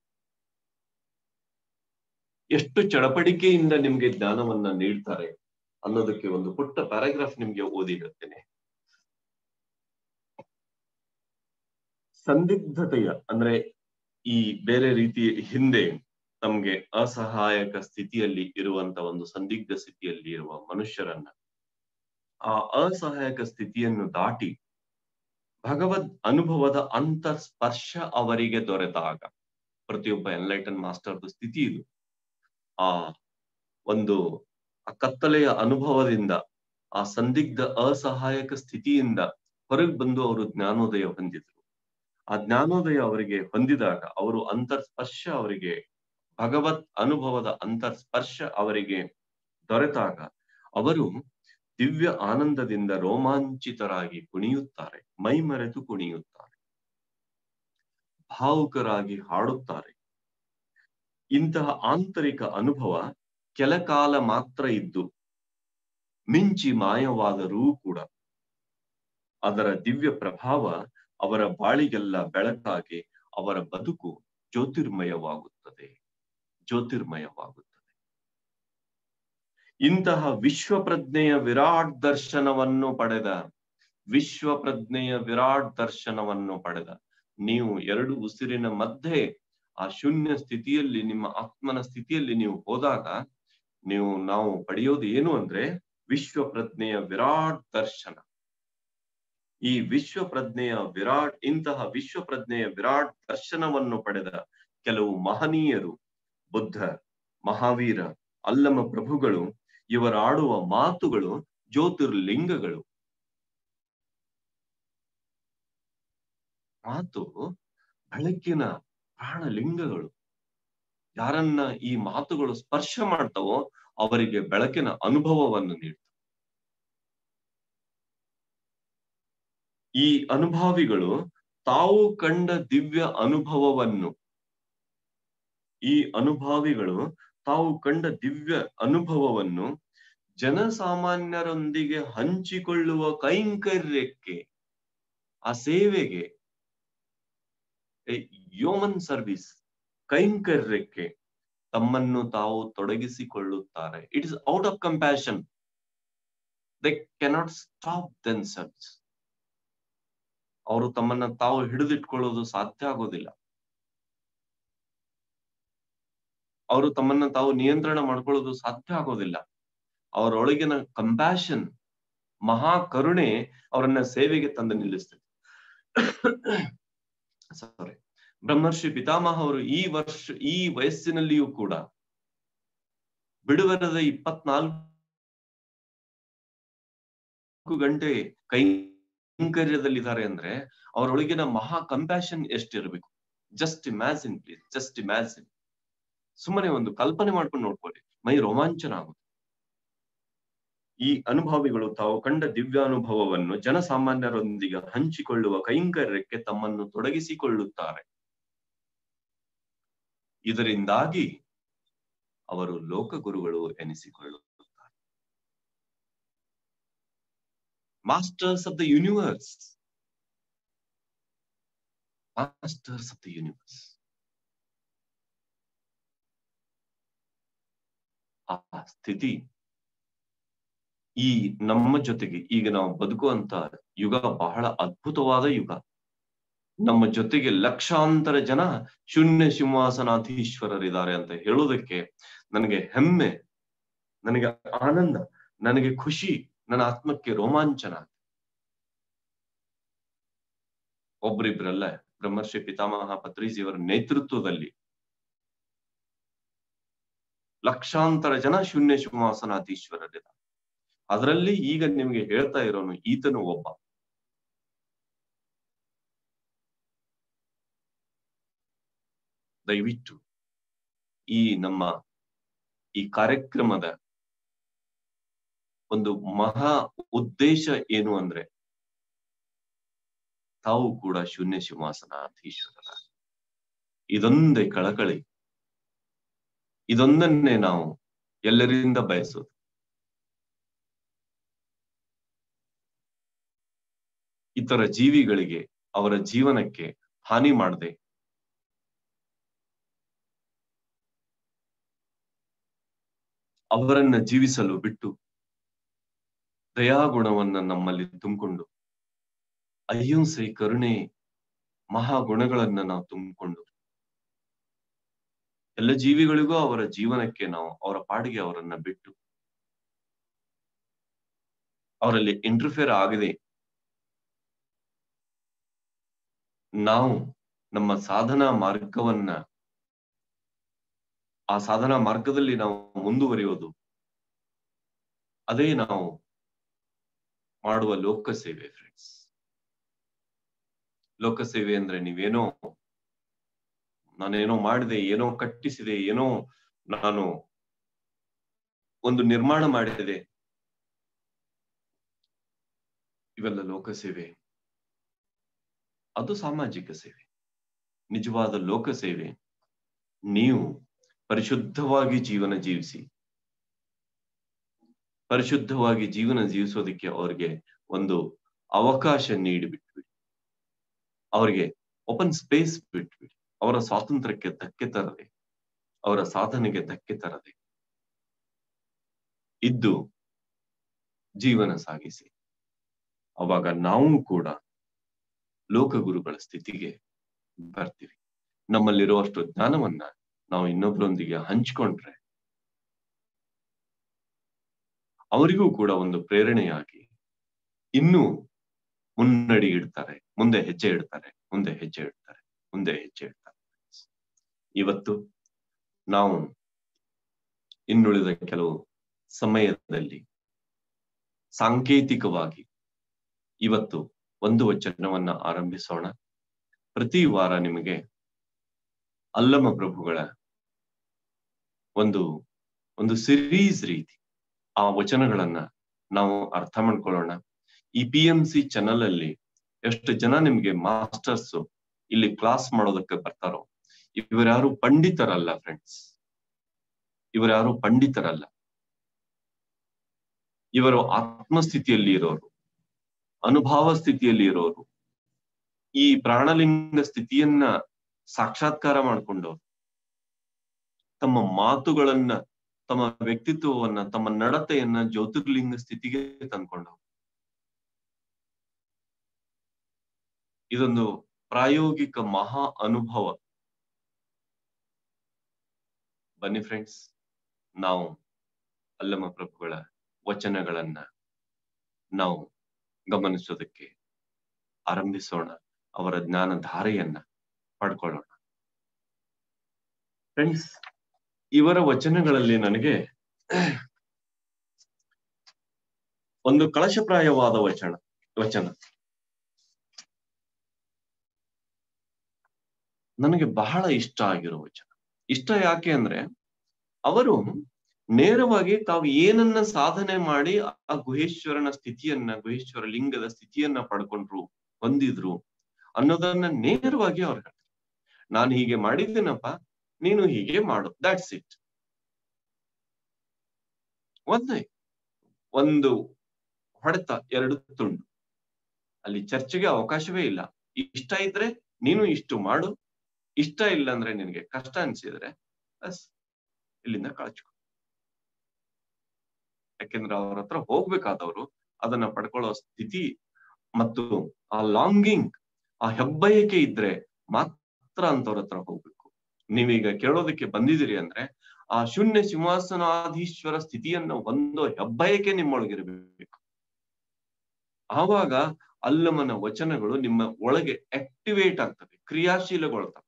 ಎಷ್ಟು ಚಡಪಡಿಕೆಯಿಂದ ನಿಮ್ಗೆ ಜ್ಞಾನವನ್ನ ನೀಡ್ತಾರೆ ಅನ್ನೋದಕ್ಕೆ ಒಂದು ಪುಟ್ಟ ಪ್ಯಾರಾಗ್ರಾಫ್ ನಿಮ್ಗೆ ಓದಿ ಹೇಳ್ತೇನೆ ಸಂದಿಗ್ಧತೆಯ ಅಂದ್ರೆ ಈ ಬೇರೆ ರೀತಿ ಹಿಂದೆ ತಮ್ಗೆ ಅಸಹಾಯಕ ಸ್ಥಿತಿಯಲ್ಲಿ ಇರುವಂತ ಒಂದು ಸಂದಿಗ್ಧ ಸ್ಥಿತಿಯಲ್ಲಿ ಇರುವ ಮನುಷ್ಯರನ್ನ ಆ ಅಸಹಾಯಕ ಸ್ಥಿತಿಯನ್ನು ದಾಟಿ ಭಗವದ್ ಅನುಭವದ ಅಂತರ್ಸ್ಪರ್ಶ ಅವರಿಗೆ ದೊರೆತಾಗ ಪ್ರತಿಯೊಬ್ಬ ಎನ್ಲೈಟನ್ ಮಾಸ್ಟರ್ದು ಸ್ಥಿತಿ ಇದು ಆ ಒಂದು ಆ ಕತ್ತಲೆಯ ಅನುಭವದಿಂದ ಆ ಸಂದಿಗ್ಧ ಅಸಹಾಯಕ ಸ್ಥಿತಿಯಿಂದ ಹೊರಗೆ ಬಂದು ಅವರು ಜ್ಞಾನೋದಯ ಹೊಂದಿದ್ರು ಆ ಜ್ಞಾನೋದಯ ಅವರಿಗೆ ಹೊಂದಿದಾಗ ಅವರು ಅಂತರ್ಸ್ಪರ್ಶ ಅವರಿಗೆ ಭಗವತ್ ಅನುಭವದ ಅಂತರ್ಸ್ಪರ್ಶ ಅವರಿಗೆ ದೊರೆತಾಗ ಅವರು ದಿವ್ಯ ಆನಂದದಿಂದ ರೋಮಾಂಚಿತರಾಗಿ ಕುಣಿಯುತ್ತಾರೆ ಮೈ ಮರೆತು ಕುಣಿಯುತ್ತಾರೆ ಭಾವುಕರಾಗಿ ಹಾಡುತ್ತಾರೆ ಇಂತಹ ಆಂತರಿಕ ಅನುಭವ ಕೆಲ ಕಾಲ ಮಾತ್ರ ಇದ್ದು ಮಿಂಚಿ ಮಾಯವಾದರೂ ಕೂಡ ಅದರ ದಿವ್ಯ ಪ್ರಭಾವ ಅವರ ಬಾಳಿಗೆಲ್ಲ ಬೆಳಕಾಗಿ ಅವರ ಬದುಕು ಜ್ಯೋತಿರ್ಮಯವಾಗುತ್ತದೆ ಜ್ಯೋತಿರ್ಮಯವಾಗುತ್ತದೆ ಇಂತಹ ವಿಶ್ವ ಪ್ರಜ್ಞೆಯ ವಿರಾಟ್ ದರ್ಶನವನ್ನು ಪಡೆದ ವಿಶ್ವ ಪ್ರಜ್ಞೆಯ ವಿರಾಟ್ ದರ್ಶನವನ್ನು ಪಡೆದ ನೀವು ಎರಡು ಉಸಿರಿನ ಮಧ್ಯೆ ಆ ಶೂನ್ಯ ಸ್ಥಿತಿಯಲ್ಲಿ ನಿಮ್ಮ ಆತ್ಮನ ಸ್ಥಿತಿಯಲ್ಲಿ ನೀವು ಹೋದಾಗ ನೀವು ನಾವು ಪಡೆಯೋದು ಏನು ಅಂದ್ರೆ ವಿಶ್ವ ಪ್ರಜ್ಞೆಯ ವಿರಾಟ್ ದರ್ಶನ ಈ ವಿಶ್ವ ಪ್ರಜ್ಞೆಯ ವಿರಾಟ್ ಇಂತಹ ವಿಶ್ವ ಪ್ರಜ್ಞೆಯ ವಿರಾಟ್ ದರ್ಶನವನ್ನು ಪಡೆದ ಕೆಲವು ಮಹನೀಯರು ಬುದ್ಧ ಮಹಾವೀರ ಅಲ್ಲಮ ಪ್ರಭುಗಳು ಇವರಾಡುವ ಮಾತುಗಳು ಜ್ಯೋತಿರ್ಲಿಂಗಗಳು ಮಾತು ಬೆಳಕಿನ ಪ್ರಾಣಲಿಂಗಗಳು ಯಾರನ್ನ ಈ ಮಾತುಗಳು ಸ್ಪರ್ಶ ಮಾಡ್ತಾವೋ ಅವರಿಗೆ ಬೆಳಕಿನ ಅನುಭವವನ್ನು ನೀಡ್ತವೆ ಈ ಅನುಭಾವಿಗಳು ತಾವು ಕಂಡ ದಿವ್ಯ ಅನುಭವವನ್ನು ಈ ಅನುಭಾವಿಗಳು ತಾವು ಕಂಡ ದಿವ್ಯ ಅನುಭವವನ್ನು ಜನಸಾಮಾನ್ಯರೊಂದಿಗೆ ಹಂಚಿಕೊಳ್ಳುವ ಕೈಂಕರ್ಯಕ್ಕೆ ಆ ಸೇವೆಗೆ ಯೋಮನ್ ಸರ್ವಿಸ್ ಕೈಂಕರ್ಯಕ್ಕೆ ತಮ್ಮನ್ನು ತಾವು ತೊಡಗಿಸಿಕೊಳ್ಳುತ್ತಾರೆ it is out of compassion they cannot stop themselves ಅವರು ತಮ್ಮನ್ನ ತಾವು ಹಿಡಿದಿಟ್ಕೊಳ್ಳೋದು ಸಾಧ್ಯ ಆಗೋದಿಲ್ಲ ಅವರು ತಮ್ಮನ್ನ ತಾವು ನಿಯಂತ್ರಣ ಮಾಡ್ಕೊಳ್ಳೋದು ಸಾಧ್ಯ ಆಗೋದಿಲ್ಲ ಅವರೊಳಗಿನ ಕಂಪ್ಯಾಷನ್ ಮಹಾ ಕರುಣೆ ಅವರನ್ನ ಸೇವೆಗೆ ತಂದು ನಿಲ್ಲಿಸ್ತದೆ ಸಾರಿ ಬ್ರಹ್ಮರ್ಷಿ ಪಿತಾಮಹ ಅವರು ಈ ವರ್ಷ ಈ ವಯಸ್ಸಿನಲ್ಲಿಯೂ ಕೂಡ ಬಿಡುವರದ ಇಪ್ಪತ್ನಾಲ್ಕು ಗಂಟೆ ಕೈಂಕರ್ಯದಲ್ಲಿದ್ದಾರೆ ಅಂದ್ರೆ ಅವರೊಳಗಿನ ಮಹಾ ಕಂಪ್ಯಾಷನ್ ಎಷ್ಟಿರ್ಬೇಕು just imagine please just imagine ಸುಮ್ಮನೆ ಒಂದು ಕಲ್ಪನೆ ಮಾಡ್ಕೊಂಡು ನೋಡ್ಕೊಳ್ಳಿ ಮೈ ರೋಮಾಂಚನ ಆಗುತ್ತೆ ಈ ಅನುಭವಿಗಳು ತಾವು ಕಂಡ ದಿವ್ಯಾನುಭವವನ್ನು ಜನಸಾಮಾನ್ಯರೊಂದಿಗೆ ಹಂಚಿಕೊಳ್ಳುವ ಕೈಂಕರ್ಯಕ್ಕೆ ತಮ್ಮನ್ನು ತೊಡಗಿಸಿಕೊಳ್ಳುತ್ತಾರೆ ಇದರಿಂದಾಗಿ ಅವರು ಲೋಕಗುರುಗಳು ಎನಿಸಿಕೊಳ್ಳುತ್ತಾರೆ masters of the universe masters of the universe ಆ ಸ್ಥಿತಿ ಈ ನಮ್ಮ ಜೊತೆಗೆ ಈಗ ನಾವು ಬದುಕುವಂತ ಯುಗ ಬಹಳ ಅದ್ಭುತವಾದ ಯುಗ ನಮ್ಮ ಜೊತೆಗೆ ಲಕ್ಷಾಂತರ ಜನ ಶೂನ್ಯ ಸಿಂಹಾಸನಾಧೀಶ್ವರರಿದ್ದಾರೆ ಅಂತ ಹೇಳೋದಕ್ಕೆ ನನಗೆ ಹೆಮ್ಮೆ ನನಗೆ ಆನಂದ ನನಗೆ ಖುಷಿ ನನ್ನ ಆತ್ಮಕ್ಕೆ ರೋಮಾಂಚನ ಒಬ್ರಿಬ್ರಲ್ಲ ಬ್ರಹ್ಮರ್ಷಿ ಪಿತಾಮಹ ಪತ್ರಿಜಿಯವರ ನೇತೃತ್ವದಲ್ಲಿ ಲಕ್ಷಾಂತರ ಜನ ಶೂನ್ಯ ಸಿಂಹಾಸನಾಧೀಶ್ವರರಿದ್ದಾರೆ ಅದರಲ್ಲಿ ಈಗ ನಿಮ್ಗೆ ಹೇಳ್ತಾ ಇರೋನು ಈತನು ಒಬ್ಬ ದಯವಿಟ್ಟು ಈ ನಮ್ಮ ಈ ಕಾರ್ಯಕ್ರಮದ ಒಂದು ಮಹಾ ಉದ್ದೇಶ ಏನು ಅಂದ್ರೆ ತಾವು ಕೂಡ ಶೂನ್ಯ ಸಿಂಹಾಸನಾಧೀಶ್ವರರ ಇದೊಂದೇ ಕಳಕಳಿ ಇದೊಂದನ್ನೇ ನಾವು ಎಲ್ಲರಿಂದ ಬಯಸೋದು ಇತರ ಜೀವಿಗಳಿಗೆ ಅವರ ಜೀವನಕ್ಕೆ ಹಾನಿ ಮಾಡದೆ ಅವರನ್ನ ಜೀವಿಸಲು ಬಿಟ್ಟು ದಯಾಗುಣವನ್ನ ನಮ್ಮಲ್ಲಿ ತುಂಬಿಕೊಂಡು ಅಹಿಂಸೆ ಕರುಣೆ ಮಹಾಗುಣಗಳನ್ನ ನಾವು ತುಂಬಿಕೊಂಡು ಎಲ್ಲ ಜೀವಿಗಳಿಗೂ ಅವರ ಜೀವನಕ್ಕೆ ನಾವು ಅವರ ಪಾಡಿಗೆ ಅವರನ್ನ ಬಿಟ್ಟು ಅವರಲ್ಲಿ ಇಂಟರ್ಫಿಯರ್ ಆಗದೆ ನಾವು ನಮ್ಮ ಸಾಧನಾ ಮಾರ್ಗವನ್ನ ಆ ಸಾಧನಾ ಮಾರ್ಗದಲ್ಲಿ ನಾವು ಮುಂದುವರಿಯೋದು ಅದೇ ನಾವು ಮಾಡುವ ಲೋಕ ಸೇವೆ ಫ್ರೆಂಡ್ಸ್ ಲೋಕ ಸೇವೆ ಅಂದ್ರೆ ನೀವೇನೋ ನಾನೇನೋ ಮಾಡಿದೆ ಏನೋ ಕಟ್ಟಿಸಿದೆ ಏನೋ ನಾನು ಒಂದು ನಿರ್ಮಾಣ ಮಾಡಿದೆ ಇವೆಲ್ಲ ಲೋಕ ಸೇವೆ ಅದು ಸಾಮಾಜಿಕ ಸೇವೆ ನಿಜವಾದ ಲೋಕ ಸೇವೆ ನೀವು ಪರಿಶುದ್ಧವಾಗಿ ಜೀವನ ಜೀವಿಸಿ ಪರಿಶುದ್ಧವಾಗಿ ಜೀವನ ಜೀವಿಸೋದಕ್ಕೆ ಅವ್ರಿಗೆ ಒಂದು ಅವಕಾಶ ನೀಡಿಬಿಟ್ಬಿಡಿ ಅವರಿಗೆ ಓಪನ್ ಸ್ಪೇಸ್ ಬಿಟ್ಬಿಡಿ ಅವರ ಸ್ವಾತಂತ್ರ್ಯಕ್ಕೆ ಧಕ್ಕೆ ತರದೆ ಅವರ ಸಾಧನೆಗೆ ಧಕ್ಕೆ ತರದೆ ಇದ್ದು ಜೀವನ ಸಾಗಿಸಿ ಅವಾಗ ನಾವು ಕೂಡ ಲೋಕಗುರುಗಳ ಸ್ಥಿತಿಗೆ ಬರ್ತೀವಿ ನಮ್ಮಲ್ಲಿರುವಷ್ಟು ಜ್ಞಾನವನ್ನ ನಾವು ಇನ್ನೊಬ್ಬರೊಂದಿಗೆ ಹಂಚಿಕೊಂಡ್ರೆ ಅವರಿಗೂ ಕೂಡ ಒಂದು ಪ್ರೇರಣೆಯಾಗಿ ಇನ್ನೂ ಮುನ್ನಡಿ ಇಡ್ತಾರೆ ಮುಂದೆ ಹೆಜ್ಜೆ ಇಡ್ತಾರೆ ಮುಂದೆ ಹೆಜ್ಜೆ ಇಡ್ತಾರೆ ಮುಂದೆ ಹೆಜ್ಜೆ ಇಡ್ತಾರೆ ಇವತ್ತು ನಾವು ಇನ್ನುಳಿದ ಕೆಲವು ಸಮಯದಲ್ಲಿ ಸಾಂಕೇತಿಕವಾಗಿ ಇವತ್ತು ಒಂದು ವಚನವನ್ನ ಆರಂಭಿಸೋಣ ಪ್ರತಿ ವಾರ ನಿಮಗೆ ಅಲ್ಲಮ ಪ್ರಭುಗಳ ಒಂದು ಒಂದು ಸಿರೀಸ್ ರೀತಿ ಆ ವಚನಗಳನ್ನ ನಾವು ಅರ್ಥ ಮಾಡ್ಕೊಳ್ಳೋಣ ಈ ಪಿ ಎಂ ಸಿ ಚಾನಲ್ ಅಲ್ಲಿ ಎಷ್ಟು ಜನ ನಿಮ್ಗೆ ಮಾಸ್ಟರ್ಸ್ ಇಲ್ಲಿ ಕ್ಲಾಸ್ ಮಾಡೋದಕ್ಕೆ ಬರ್ತಾರೋ ಇವರ್ಯಾರು ಪಂಡಿತರಲ್ಲ ಫ್ರೆಂಡ್ಸ್ ಇವರ್ಯಾರು ಪಂಡಿತರಲ್ಲ ಇವರು ಆತ್ಮಸ್ಥಿತಿಯಲ್ಲಿ ಇರೋರು ಅನುಭವ ಸ್ಥಿತಿಯಲ್ಲಿ ಇರೋರು ಈ ಪ್ರಾಣಲಿಂಗ ಸ್ಥಿತಿಯನ್ನ ಸಾಕ್ಷಾತ್ಕಾರ ಮಾಡ್ಕೊಂಡವ್ರು ತಮ್ಮ ಮಾತುಗಳನ್ನ ತಮ್ಮ ವ್ಯಕ್ತಿತ್ವವನ್ನ ತಮ್ಮ ನಡತೆಯನ್ನ ಜ್ಯೋತಿರ್ಲಿಂಗ ಸ್ಥಿತಿಗೆ ತಂದ್ಕೊಂಡವ್ರು ಇದೊಂದು ಪ್ರಾಯೋಗಿಕ ಮಹಾ ಅನುಭವ ಬನ್ನಿ ಫ್ರೆಂಡ್ಸ್ ನಾವು ಅಲ್ಲಮ ಪ್ರಭುಗಳ ವಚನಗಳನ್ನ ನಾವು ಗಮನಿಸೋದಕ್ಕೆ ಆರಂಭಿಸೋಣ ಅವರ ಜ್ಞಾನ ಧಾರೆಯನ್ನ ಪಡ್ಕೊಳ್ಳೋಣ ಫ್ರೆಂಡ್ಸ್ ಇವರ ವಚನಗಳಲ್ಲಿ ನನಗೆ ಒಂದು ಕಳಶಪ್ರಾಯವಾದ ವಚನ ವಚನ ನನಗೆ ಬಹಳ ಇಷ್ಟ ಆಗಿರೋ ವಚನ ಇಷ್ಟ ಯಾಕೆ ಅಂದ್ರೆ ಅವರು ನೇರವಾಗಿ ತಾವು ಏನನ್ನ ಸಾಧನೆ ಮಾಡಿ ಆ ಗುಹೇಶ್ವರನ ಸ್ಥಿತಿಯನ್ನ ಗುಹೇಶ್ವರ ಲಿಂಗದ ಸ್ಥಿತಿಯನ್ನ ಪಡ್ಕೊಂಡ್ರು ಹೊಂದಿದ್ರು ಅನ್ನೋದನ್ನ ನೇರವಾಗಿ ಅವ್ರು ಹೇಳ್ತಾರೆ ನಾನು ಹೀಗೆ ಮಾಡಿದ್ದೇನಪ್ಪ ನೀನು ಹೀಗೆ ಮಾಡು ದಾಟ್ಸ್ ಇಟ್ ಒಂದೇ ಒಂದು ಹೊಡೆತ ಎರಡು ತುಂಡು ಅಲ್ಲಿ ಚರ್ಚೆಗೆ ಅವಕಾಶವೇ ಇಲ್ಲ ಇಷ್ಟ ಇದ್ರೆ ನೀನು ಇಷ್ಟು ಮಾಡು ಇಷ್ಟ ಇಲ್ಲ ಅಂದ್ರೆ ನಿನಗೆ ಕಷ್ಟ ಅನ್ಸಿದ್ರೆ ಬಸ್ ಇಲ್ಲಿಂದ ಕಳಚ್ಕೊ ಯಾಕೆಂದ್ರೆ ಅವ್ರ ಹತ್ರ ಹೋಗ್ಬೇಕಾದವರು ಅದನ್ನ ಪಡ್ಕೊಳ್ಳೋ ಸ್ಥಿತಿ ಮತ್ತು ಆ ಲಾಂಗಿಂಗ್ ಆ ಹೆಬ್ಬಯಕೆ ಇದ್ರೆ ಮಾತ್ರ ಅಂತವ್ರ ಹತ್ರ ಹೋಗ್ಬೇಕು ನೀವೀಗ ಕೇಳೋದಕ್ಕೆ ಬಂದಿದ್ದೀರಿ ಅಂದ್ರೆ ಆ ಶೂನ್ಯ ಸಿಂಹಾಸನಾಧೀಶ್ವರ ಸ್ಥಿತಿಯನ್ನ ಹೊಂದೋ ಹೆಬ್ಬಯಕೆ ನಿಮ್ಮೊಳಗಿರಬೇಕು ಆವಾಗ ಅಲ್ಲಮನ ವಚನಗಳು ನಿಮ್ಮ ಒಳಗೆ ಆಕ್ಟಿವೇಟ್ ಆಗ್ತವೆ ಕ್ರಿಯಾಶೀಲಗೊಳ್ತವೆ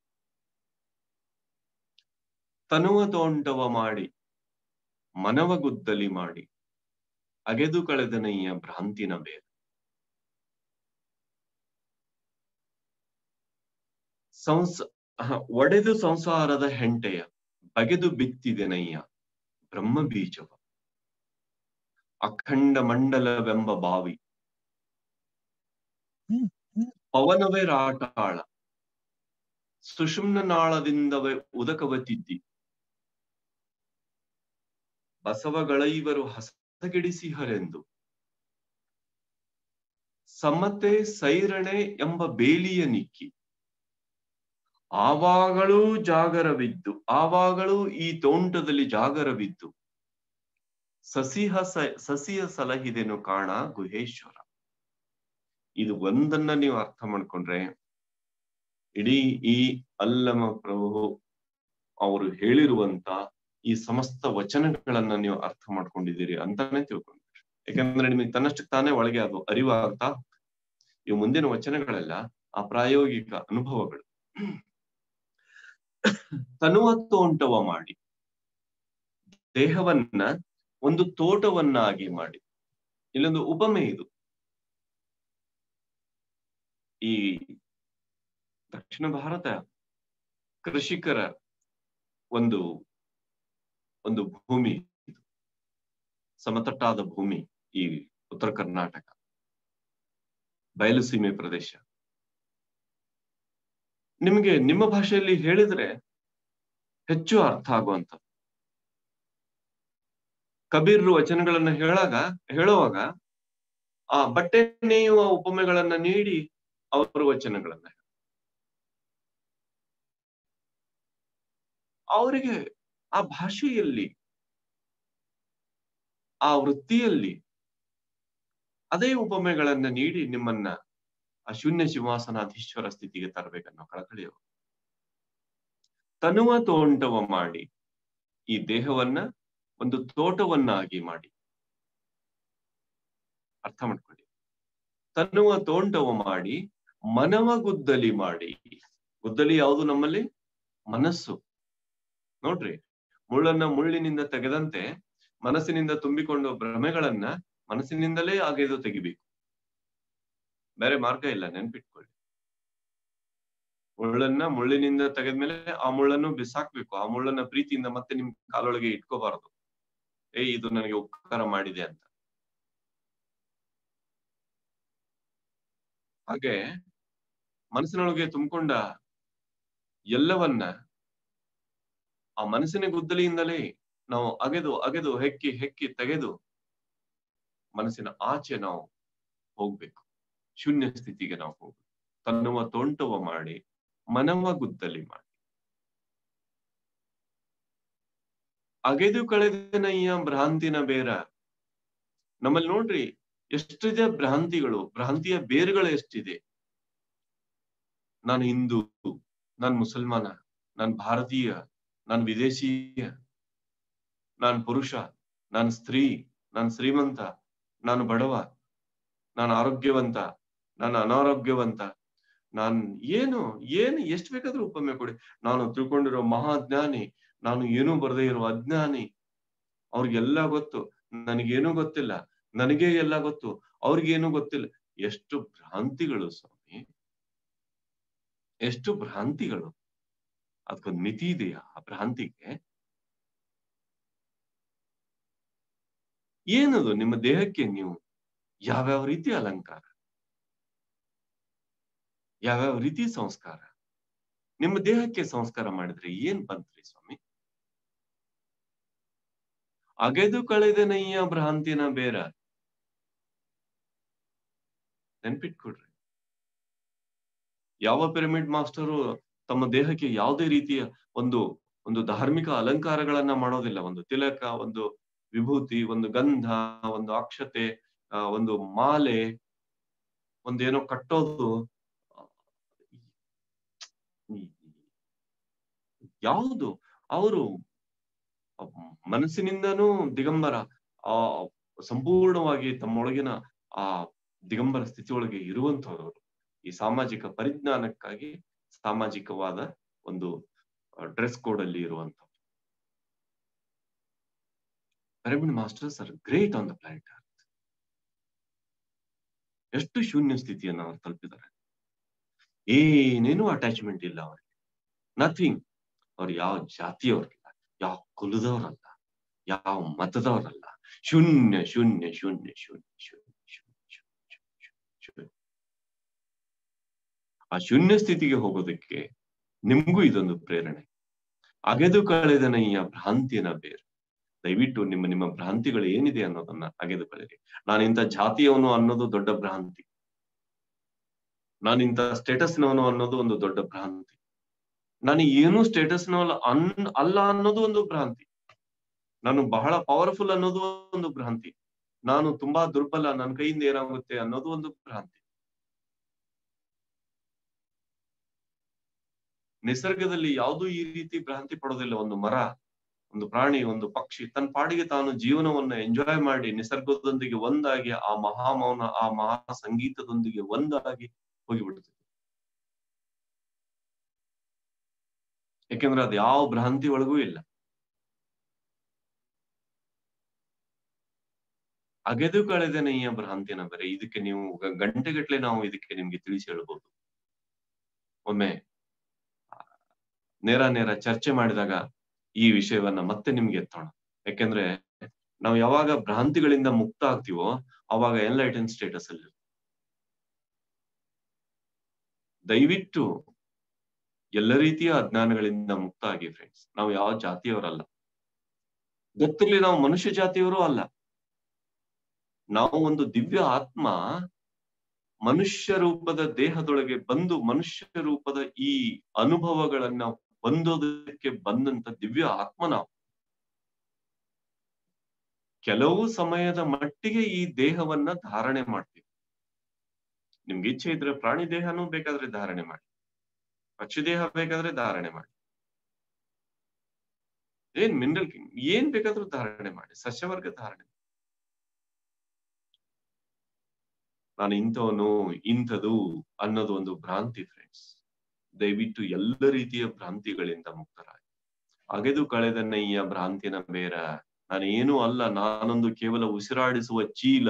ತನುವ ತೋಂಟವ ಮಾಡಿ ಮನವ ಗುದ್ದಲಿ ಮಾಡಿ ಅಗೆದು ಕಳೆದನಯ್ಯ ಭ್ರಾಂತಿನ ಬೇರೆ ಸಂಸ ಒಡೆದು ಸಂಸಾರದ ಹೆಂಟೆಯ ಬಗೆದು ಬಿತ್ತಿದೆನಯ್ಯ ಬ್ರಹ್ಮ ಬೀಜವ ಅಖಂಡ ಮಂಡಲವೆಂಬ ಬಾವಿ ಪವನವೇ ರಾಟಾಳ ಸುಷುಮ್ನ ನಾಳದಿಂದವೇ ಉದಕವ ತಿದ್ದಿ ಬಸವಗಳೈವರು ಹಸಗೆಡಿಸಿಹರೆಂದು ಸಮತೆ ಸೈರಣೆ ಎಂಬ ಬೇಲಿಯ ನಿಕ್ಕಿ ಆವಾಗಳೂ ಜಾಗರವಿದ್ದು ಆವಾಗಳೂ ಈ ತೋಂಟದಲ್ಲಿ ಜಾಗರವಿದ್ದು ಸಸಿಹ ಸಸಿಯ ಸಲಹಿದೆನು ಕಾಣ ಗುಹೇಶ್ವರ ಇದು ಒಂದನ್ನ ನೀವು ಅರ್ಥ ಮಾಡ್ಕೊಂಡ್ರೆ ಇಡೀ ಈ ಅಲ್ಲಮ ಪ್ರಭು ಅವರು ಹೇಳಿರುವಂತ ಈ ಸಮಸ್ತ ವಚನಗಳನ್ನ ನೀವು ಅರ್ಥ ಮಾಡ್ಕೊಂಡಿದ್ದೀರಿ ಅಂತಾನೆ ತಿಳ್ಕೊಂಡ್ರಿ ಯಾಕಂದ್ರೆ ನಿಮಗೆ ತನ್ನಷ್ಟಕ್ಕೆ ತಾನೇ ಒಳಗೆ ಅದು ಅರಿವಾಗ್ತಾ ಇವು ಮುಂದಿನ ವಚನಗಳೆಲ್ಲ ಆ ಪ್ರಾಯೋಗಿಕ ಅನುಭವಗಳು ತನುವ ತೋಂಟವ ಮಾಡಿ ದೇಹವನ್ನ ಒಂದು ತೋಟವನ್ನಾಗಿ ಮಾಡಿ ಇಲ್ಲೊಂದು ಉಪಮೆ ಇದು ಈ ದಕ್ಷಿಣ ಭಾರತ ಕೃಷಿಕರ ಒಂದು ಒಂದು ಭೂಮಿ ಇದು ಸಮತಟ್ಟಾದ ಭೂಮಿ ಈ ಉತ್ತರ ಕರ್ನಾಟಕ ಬಯಲು ಸೀಮೆ ಪ್ರದೇಶ ನಿಮಗೆ ನಿಮ್ಮ ಭಾಷೆಯಲ್ಲಿ ಹೇಳಿದ್ರೆ ಹೆಚ್ಚು ಅರ್ಥ ಆಗುವಂತ ಕಬೀರ್ ವಚನಗಳನ್ನ ಹೇಳಾಗ ಹೇಳುವಾಗ ಆ ಬಟ್ಟೆ ನೇಯುವ ಉಪಮೆಗಳನ್ನ ನೀಡಿ ಅವರ ವಚನಗಳನ್ನ ಅವರಿಗೆ ಆ ಭಾಷೆಯಲ್ಲಿ ಆ ವೃತ್ತಿಯಲ್ಲಿ ಅದೇ ಉಪಮೆಗಳನ್ನ ನೀಡಿ ನಿಮ್ಮನ್ನ ಆ ಶೂನ್ಯ ಸಿಂಹಾಸನಾಧೀಶ್ವರ ಸ್ಥಿತಿಗೆ ತರಬೇಕನ್ನೋ ಕಳಕಳಿಯ ತನುವ ತೋಂಟವ ಮಾಡಿ ಈ ದೇಹವನ್ನ ಒಂದು ತೋಟವನ್ನಾಗಿ ಮಾಡಿ ಅರ್ಥ ಮಾಡ್ಕೊಳ್ಳಿ ತನ್ನುವ ತೋಂಟವ ಮಾಡಿ ಮನವ ಗುದ್ದಲಿ ಮಾಡಿ ಗುದ್ದಲಿ ಯಾವುದು ನಮ್ಮಲ್ಲಿ ಮನಸ್ಸು ನೋಡ್ರಿ ಮುಳ್ಳನ್ನ ಮುಳ್ಳಿನಿಂದ ತೆಗೆದಂತೆ ಮನಸ್ಸಿನಿಂದ ತುಂಬಿಕೊಂಡು ಭ್ರಮೆಗಳನ್ನ ಮನಸ್ಸಿನಿಂದಲೇ ಅಗೆದು ತೆಗಿಬೇಕು ಬೇರೆ ಮಾರ್ಗ ಇಲ್ಲ ನೆನ್ಪಿಟ್ಕೊಳ್ಳಿ ಮುಳ್ಳನ್ನ ಮುಳ್ಳಿನಿಂದ ತೆಗೆದ್ಮೇಲೆ ಆ ಮುಳ್ಳನ್ನು ಬಿಸಾಕ್ಬೇಕು ಆ ಮುಳ್ಳನ್ನ ಪ್ರೀತಿಯಿಂದ ಮತ್ತೆ ನಿಮ್ ಕಾಲೊಳಗೆ ಇಟ್ಕೋಬಾರದು ಏ ಇದು ನನಗೆ ಉಪಕಾರ ಮಾಡಿದೆ ಅಂತ ಹಾಗೆ ಮನಸ್ಸಿನೊಳಗೆ ತುಂಬಿಕೊಂಡ ಎಲ್ಲವನ್ನ ಆ ಮನಸ್ಸಿನ ಗುದ್ದಲಿಯಿಂದಲೇ ನಾವು ಅಗೆದು ಅಗೆದು ಹೆಕ್ಕಿ ಹೆಕ್ಕಿ ತೆಗೆದು ಮನಸ್ಸಿನ ಆಚೆ ನಾವು ಹೋಗ್ಬೇಕು ಶೂನ್ಯ ಸ್ಥಿತಿಗೆ ನಾವು ಹೋಗ್ಬೇಕು ತನ್ನುವ ತೋಂಟವ ಮಾಡಿ ಮನವ ಗುದ್ದಲಿ ಮಾಡಿ ಅಗೆದು ಕಳೆದನಯ್ಯ ಭ್ರಾಂತಿನ ಬೇರ ನಮ್ಮಲ್ಲಿ ನೋಡ್ರಿ ಎಷ್ಟಿದೆ ಭ್ರಾಂತಿಗಳು ಭ್ರಾಂತಿಯ ಬೇರುಗಳು ಎಷ್ಟಿದೆ ನಾನು ಹಿಂದೂ ನಾನ್ ಮುಸಲ್ಮಾನ ನಾನ್ ಭಾರತೀಯ ನಾನ್ ವಿದೇಶೀಯ ನಾನ್ ಪುರುಷ ನಾನ್ ಸ್ತ್ರೀ ನಾನ್ ಶ್ರೀಮಂತ ನಾನು ಬಡವ ನಾನು ಆರೋಗ್ಯವಂತ ನಾನು ಅನಾರೋಗ್ಯವಂತ ನಾನ್ ಏನು ಏನು ಎಷ್ಟು ಬೇಕಾದ್ರೂ ಉಪಮೆ ಕೊಡಿ ನಾನು ತಿಳ್ಕೊಂಡಿರೋ ಮಹಾಜ್ಞಾನಿ ನಾನು ಏನೂ ಬರದೇ ಇರೋ ಅಜ್ಞಾನಿ ಅವ್ರಿಗೆಲ್ಲ ಗೊತ್ತು ನನಗೇನು ಗೊತ್ತಿಲ್ಲ ನನಗೆ ಎಲ್ಲ ಗೊತ್ತು ಅವ್ರಿಗೇನು ಗೊತ್ತಿಲ್ಲ ಎಷ್ಟು ಭ್ರಾಂತಿಗಳು ಸ್ವಾಮಿ ಎಷ್ಟು ಭ್ರಾಂತಿಗಳು ಅದಕ್ಕೊಂದು ಮಿತಿ ಇದೆಯಾ ಆ ಭ್ರಾಂತಿಗೆ ಏನದು ನಿಮ್ಮ ದೇಹಕ್ಕೆ ನೀವು ಯಾವ್ಯಾವ ರೀತಿ ಅಲಂಕಾರ ಯಾವ್ಯಾವ ರೀತಿ ಸಂಸ್ಕಾರ ನಿಮ್ಮ ದೇಹಕ್ಕೆ ಸಂಸ್ಕಾರ ಮಾಡಿದ್ರೆ ಏನ್ ಬಂತ್ರಿ ಸ್ವಾಮಿ ಅಗೆದು ಕಳೆದನಯ್ಯ ಭ್ರಾಂತಿನ ಬೇರ ನೆನ್ಪಿಟ್ಕೊಡ್ರಿ ಯಾವ ಪಿರಮಿಡ್ ಮಾಸ್ಟರು ತಮ್ಮ ದೇಹಕ್ಕೆ ಯಾವುದೇ ರೀತಿಯ ಒಂದು ಒಂದು ಧಾರ್ಮಿಕ ಅಲಂಕಾರಗಳನ್ನ ಮಾಡೋದಿಲ್ಲ ಒಂದು ತಿಲಕ ಒಂದು ವಿಭೂತಿ ಒಂದು ಗಂಧ ಒಂದು ಅಕ್ಷತೆ ಒಂದು ಮಾಲೆ ಒಂದೇನೋ ಕಟ್ಟೋದು ಯಾವುದು ಅವರು ಮನಸ್ಸಿನಿಂದನೂ ದಿಗಂಬರ ಆ ಸಂಪೂರ್ಣವಾಗಿ ತಮ್ಮೊಳಗಿನ ಆ ದಿಗಂಬರ ಸ್ಥಿತಿಯೊಳಗೆ ಇರುವಂತಹವರು ಈ ಸಾಮಾಜಿಕ ಪರಿಜ್ಞಾನಕ್ಕಾಗಿ ಸಾಮಾಜಿಕವಾದ ಒಂದು ಡ್ರೆಸ್ ಕೋಡ್ ಅಲ್ಲಿ ಇರುವಂತ pyramid masters are great on the planet earth ಎಷ್ಟು ಶೂನ್ಯ ಸ್ಥಿತಿಯನ್ನ ಅವ್ರು ತಲುಪಿದ್ದಾರೆ ಏನೇನು ಅಟ್ಯಾಚ್ಮೆಂಟ್ ಇಲ್ಲ ಅವ್ರಿಗೆ ನಥಿಂಗ್ ಅವ್ರು ಯಾವ ಜಾತಿಯವ್ರಿಲ್ಲ ಯಾವ ಕುಲದವ್ರಲ್ಲ ಯಾವ ಮತದವರಲ್ಲ ಶೂನ್ಯ ಶೂನ್ಯ ಶೂನ್ಯ ಶೂನ್ಯ ಶೂನ್ಯ ಶೂನ್ಯ ಶೂನ್ಯ ಆ ಶೂನ್ಯ ಸ್ಥಿತಿಗೆ ಹೋಗೋದಕ್ಕೆ ನಿಮ್ಗೂ ಇದೊಂದು ಪ್ರೇರಣೆ ಅಗೆದು ಕಳೆದನಯ್ಯ ಭ್ರಾಂತಿಯನ್ನ ಬೇರೆ ದಯವಿಟ್ಟು ನಿಮ್ಮ ನಿಮ್ಮ ಭ್ರಾಂತಿಗಳು ಏನಿದೆ ಅನ್ನೋದನ್ನ ಅಗೆದು ಕಳೆರಿ ನಾನಿಂತ ಜಾತಿಯವನು ಅನ್ನೋದು ದೊಡ್ಡ ಭ್ರಾಂತಿ ನಾನಿಂತ ಸ್ಟೇಟಸ್ನವನು ಅನ್ನೋದು ಒಂದು ದೊಡ್ಡ ಭ್ರಾಂತಿ ನಾನು ಏನು ಸ್ಟೇಟಸ್ನವಲ್ಲ ಅನ್ ಅಲ್ಲ ಅನ್ನೋದು ಒಂದು ಭ್ರಾಂತಿ ನಾನು ಬಹಳ ಪವರ್ಫುಲ್ ಅನ್ನೋದು ಒಂದು ಭ್ರಾಂತಿ ನಾನು ತುಂಬಾ ದುರ್ಬಲ ನನ್ನ ಕೈಯಿಂದ ಏನಾಗುತ್ತೆ ಅನ್ನೋದು ಒಂದು ಭ್ರಾಂತಿ ನಿಸರ್ಗದಲ್ಲಿ ಯಾವುದೂ ಈ ರೀತಿ ಭ್ರಾಂತಿ ಪಡೋದಿಲ್ಲ ಒಂದು ಮರ ಒಂದು ಪ್ರಾಣಿ ಒಂದು ಪಕ್ಷಿ ತನ್ನ ಪಾಡಿಗೆ ತಾನು ಜೀವನವನ್ನ ಎಂಜಾಯ್ ಮಾಡಿ ನಿಸರ್ಗದೊಂದಿಗೆ ಒಂದಾಗಿ ಆ ಮಹಾಮೌನ ಆ ಮಹಾ ಸಂಗೀತದೊಂದಿಗೆ ಒಂದಾಗಿ ಹೋಗಿಬಿಡುತ್ತೆ ಯಾಕೆಂದ್ರೆ ಅದು ಯಾವ ಭ್ರಾಂತಿ ಒಳಗೂ ಇಲ್ಲ ಅಗೆದು ಕಳೆದನೆಯ ಭ್ರಾಂತಿನ ಬೇರೆ ಇದಕ್ಕೆ ನೀವು ಗಂಟೆಗಟ್ಲೆ ನಾವು ಇದಕ್ಕೆ ನಿಮ್ಗೆ ತಿಳಿಸಿ ಹೇಳ್ಬೋದು ಒಮ್ಮೆ ನೇರ ನೇರ ಚರ್ಚೆ ಮಾಡಿದಾಗ ಈ ವಿಷಯವನ್ನ ಮತ್ತೆ ನಿಮ್ಗೆ ಎತ್ತೋಣ ಯಾಕೆಂದ್ರೆ ನಾವು ಯಾವಾಗ ಭ್ರಾಂತಿಗಳಿಂದ ಮುಕ್ತ ಆಗ್ತೀವೋ ಅವಾಗ ಎನ್ಲೈಟನ್ ಸ್ಟೇಟಸ್ ಅಲ್ಲಿ ದಯವಿಟ್ಟು ಎಲ್ಲ ರೀತಿಯ ಅಜ್ಞಾನಗಳಿಂದ ಮುಕ್ತ ಆಗಿ ಫ್ರೆಂಡ್ಸ್ ನಾವು ಯಾವ ಜಾತಿಯವರಲ್ಲ ಗೊತ್ತಿರ್ಲಿ ನಾವು ಮನುಷ್ಯ ಜಾತಿಯವರು ಅಲ್ಲ ನಾವು ಒಂದು ದಿವ್ಯ ಆತ್ಮ ಮನುಷ್ಯ ರೂಪದ ದೇಹದೊಳಗೆ ಬಂದು ಮನುಷ್ಯ ರೂಪದ ಈ ಅನುಭವಗಳನ್ನ ಹೊಂದೋದಕ್ಕೆ ಬಂದಂತ ದಿವ್ಯ ಆತ್ಮ ನಾವು ಕೆಲವು ಸಮಯದ ಮಟ್ಟಿಗೆ ಈ ದೇಹವನ್ನ ಧಾರಣೆ ಮಾಡ್ತೀವಿ ನಿಮ್ಗೆ ಇಚ್ಛೆ ಇದ್ರೆ ಪ್ರಾಣಿ ದೇಹನೂ ಬೇಕಾದ್ರೆ ಧಾರಣೆ ಮಾಡಿ ಪಕ್ಷಿ ದೇಹ ಬೇಕಾದ್ರೆ ಧಾರಣೆ ಮಾಡಿ ಏನ್ ಮಿನರಲ್ ಏನ್ ಬೇಕಾದ್ರೂ ಧಾರಣೆ ಮಾಡಿ ಸಸ್ಯವರ್ಗ ಧಾರಣೆ ನಾನು ಇಂಥವನು ಇಂಥದು ಅನ್ನೋದು ಒಂದು ಭ್ರಾಂತಿ ಫ್ರೆಂಡ್ಸ್ ದಯವಿಟ್ಟು ಎಲ್ಲ ರೀತಿಯ ಭ್ರಾಂತಿಗಳಿಂದ ಮುಕ್ತರಾಗಿ ಅಗೆದು ಕಳೆದನ್ನಯ್ಯ ಭ್ರಾಂತಿನ ಬೇರ ನಾನೇನು ಅಲ್ಲ ನಾನೊಂದು ಕೇವಲ ಉಸಿರಾಡಿಸುವ ಚೀಲ